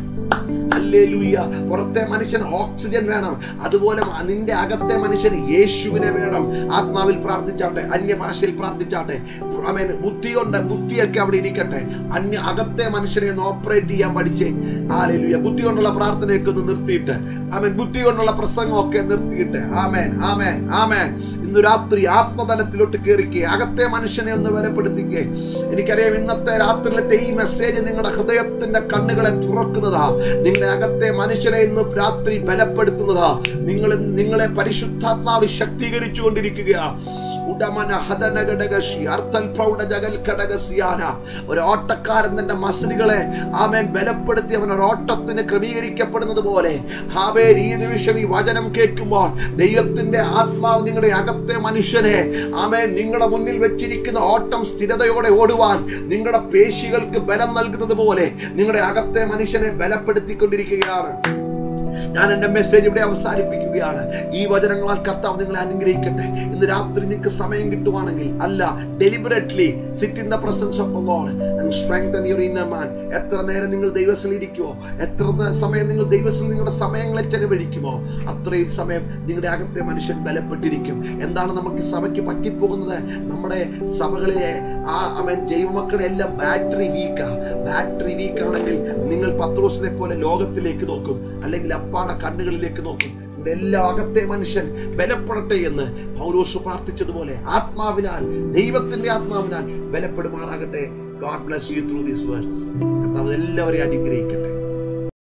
S1: ഹല്ലേലൂയ പുറത്തെ മനുഷ്യൻ ഓക്സിജൻ വേണം അതുപോലെ നിന്റെ അകത്തെ മനുഷ്യൻ യേശുവിനെ വേണം ആത്മാവിൽ പ്രാർത്ഥിച്ചാട്ടെ അന്യഭാഷയിൽ പ്രാർത്ഥിച്ചാട്ടെ ആമേൻ ബുദ്ധി കൊണ്ട് ബുദ്ധിയൊക്കെ അവിടെ ഇരിക്കട്ടെ അന്യ അകത്തെ മനുഷ്യനെ ഒന്ന് ഓപ്പറേറ്റ് ചെയ്യാൻ പഠിച്ചേ ഹാലേലൂയ ബുദ്ധി കൊണ്ടുള്ള പ്രാർത്ഥനയൊക്കെ ഒന്ന് നിർത്തിയിട്ട് ആമേൻ ബുദ്ധി കൊണ്ടുള്ള പ്രസംഗമൊക്കെ നിർത്തിയിട്ട് ആമേൻ ആമേൻ ആമേൻ ഇന്ന് രാത്രി ആത്മതലത്തിലോട്ട് കയറിക്കേ അകത്തെ മനുഷ്യനെ ഒന്ന് വരപ്പെടുത്തിക്കേ എനിക്കറിയാം ഇന്നത്തെ രാത്രിയിലത്തെ ഈ മെസ്സേജ് നിങ്ങളുടെ ഹൃദയത്തിന്റെ കണ്ണുകളെ തുറക്കുന്നതാ നിങ്ങളുടെ അകത്തെ മനുഷ്യനെ ഇന്ന് രാത്രി ബലപ്പെടുത്തുന്നതാ നിങ്ങൾ നിങ്ങളെ പരിശുദ്ധാത്മാവ് ശക്തീകരിച്ചു കൊണ്ടിരിക്കുകയാ ഉടമന ഹതനഘടകശി അർത്ഥൽ പ്രൗഢ ജഗൽ ഘടകസിയാന ഒരു ഓട്ടക്കാരൻ തന്റെ മസിലുകളെ ആമേൻ ബലപ്പെടുത്തി അവൻ ഒരു ഓട്ടത്തിന് ക്രമീകരിക്കപ്പെടുന്നത് പോലെ ഹാവേർ ഈ നിമിഷം ഈ വചനം കേൾക്കുമ്പോൾ ദൈവത്തിന്റെ ആത്മാവ് നിങ്ങളുടെ അകത്തെ മനുഷ്യനെ ആമേൻ നിങ്ങളുടെ മുന്നിൽ വെച്ചിരിക്കുന്ന ഓട്ടം സ്ഥിരതയോടെ ഓടുവാൻ നിങ്ങളുടെ പേശികൾക്ക് ബലം നൽകുന്നത് പോലെ നിങ്ങളുടെ അകത്തെ മനുഷ്യനെ ബലപ്പെടുത്തിക്കൊണ്ടിരിക്കുകയാണ് ഞാൻ എൻ്റെ മെസ്സേജ് ഇവിടെ അവസാനിപ്പിക്കുകയാണ് ഈ വചനങ്ങളാൽ കർത്താവ് നിങ്ങളെ അനുഗ്രഹിക്കട്ടെ ഇന്ന് രാത്രി നിങ്ങൾക്ക് സമയം കിട്ടുവാണെങ്കിൽ അല്ല deliberately sit in the presence of Lord and strengthen your inner man എത്ര നേരം നിങ്ങൾ ദൈവത്തിൽ ഇരിക്കുമോ എത്ര നേ- സമയം നിങ്ങൾ ദൈവത്തിൽ നിങ്ങളുടെ സമയങ്ങളെ ചെലവഴിക്കുമോ അത്രയും സമയം നിങ്ങളുടെ അകത്തെ മനുഷ്യൻ ബലപ്പെട്ടിരിക്കും എന്താണ് നമുക്ക് സഭയ്ക്ക് പറ്റിപ്പോകുന്നത് നമ്മുടെ സഭകളിലെ ആ അവൻ ജൈവമക്കളുടെ എല്ലാം ബാറ്ററി വീക്കാ ബാറ്ററി വീക്കാണെങ്കിൽ നിങ്ങൾ പത്രോസിനെ പോലെ ലോകത്തിലേക്ക് നോക്കും അല്ലെങ്കിൽ അപ്പാടെ കണ്ണുകളിലേക്ക് നോക്കും നിങ്ങളുടെ എല്ലാ അകത്തെ മനുഷ്യൻ ബലപ്പെടട്ടെ എന്ന് പൗലോസ് പ്രാർത്ഥിച്ചതുപോലെ ആത്മാവിനാൽ ദൈവത്തിന്റെ ആത്മാവിനാൽ ബലപ്പെടുമാറാകട്ടെ God bless you through these words കർത്താവ് എല്ലാവരെയും അനുഗ്രഹിക്കട്ടെ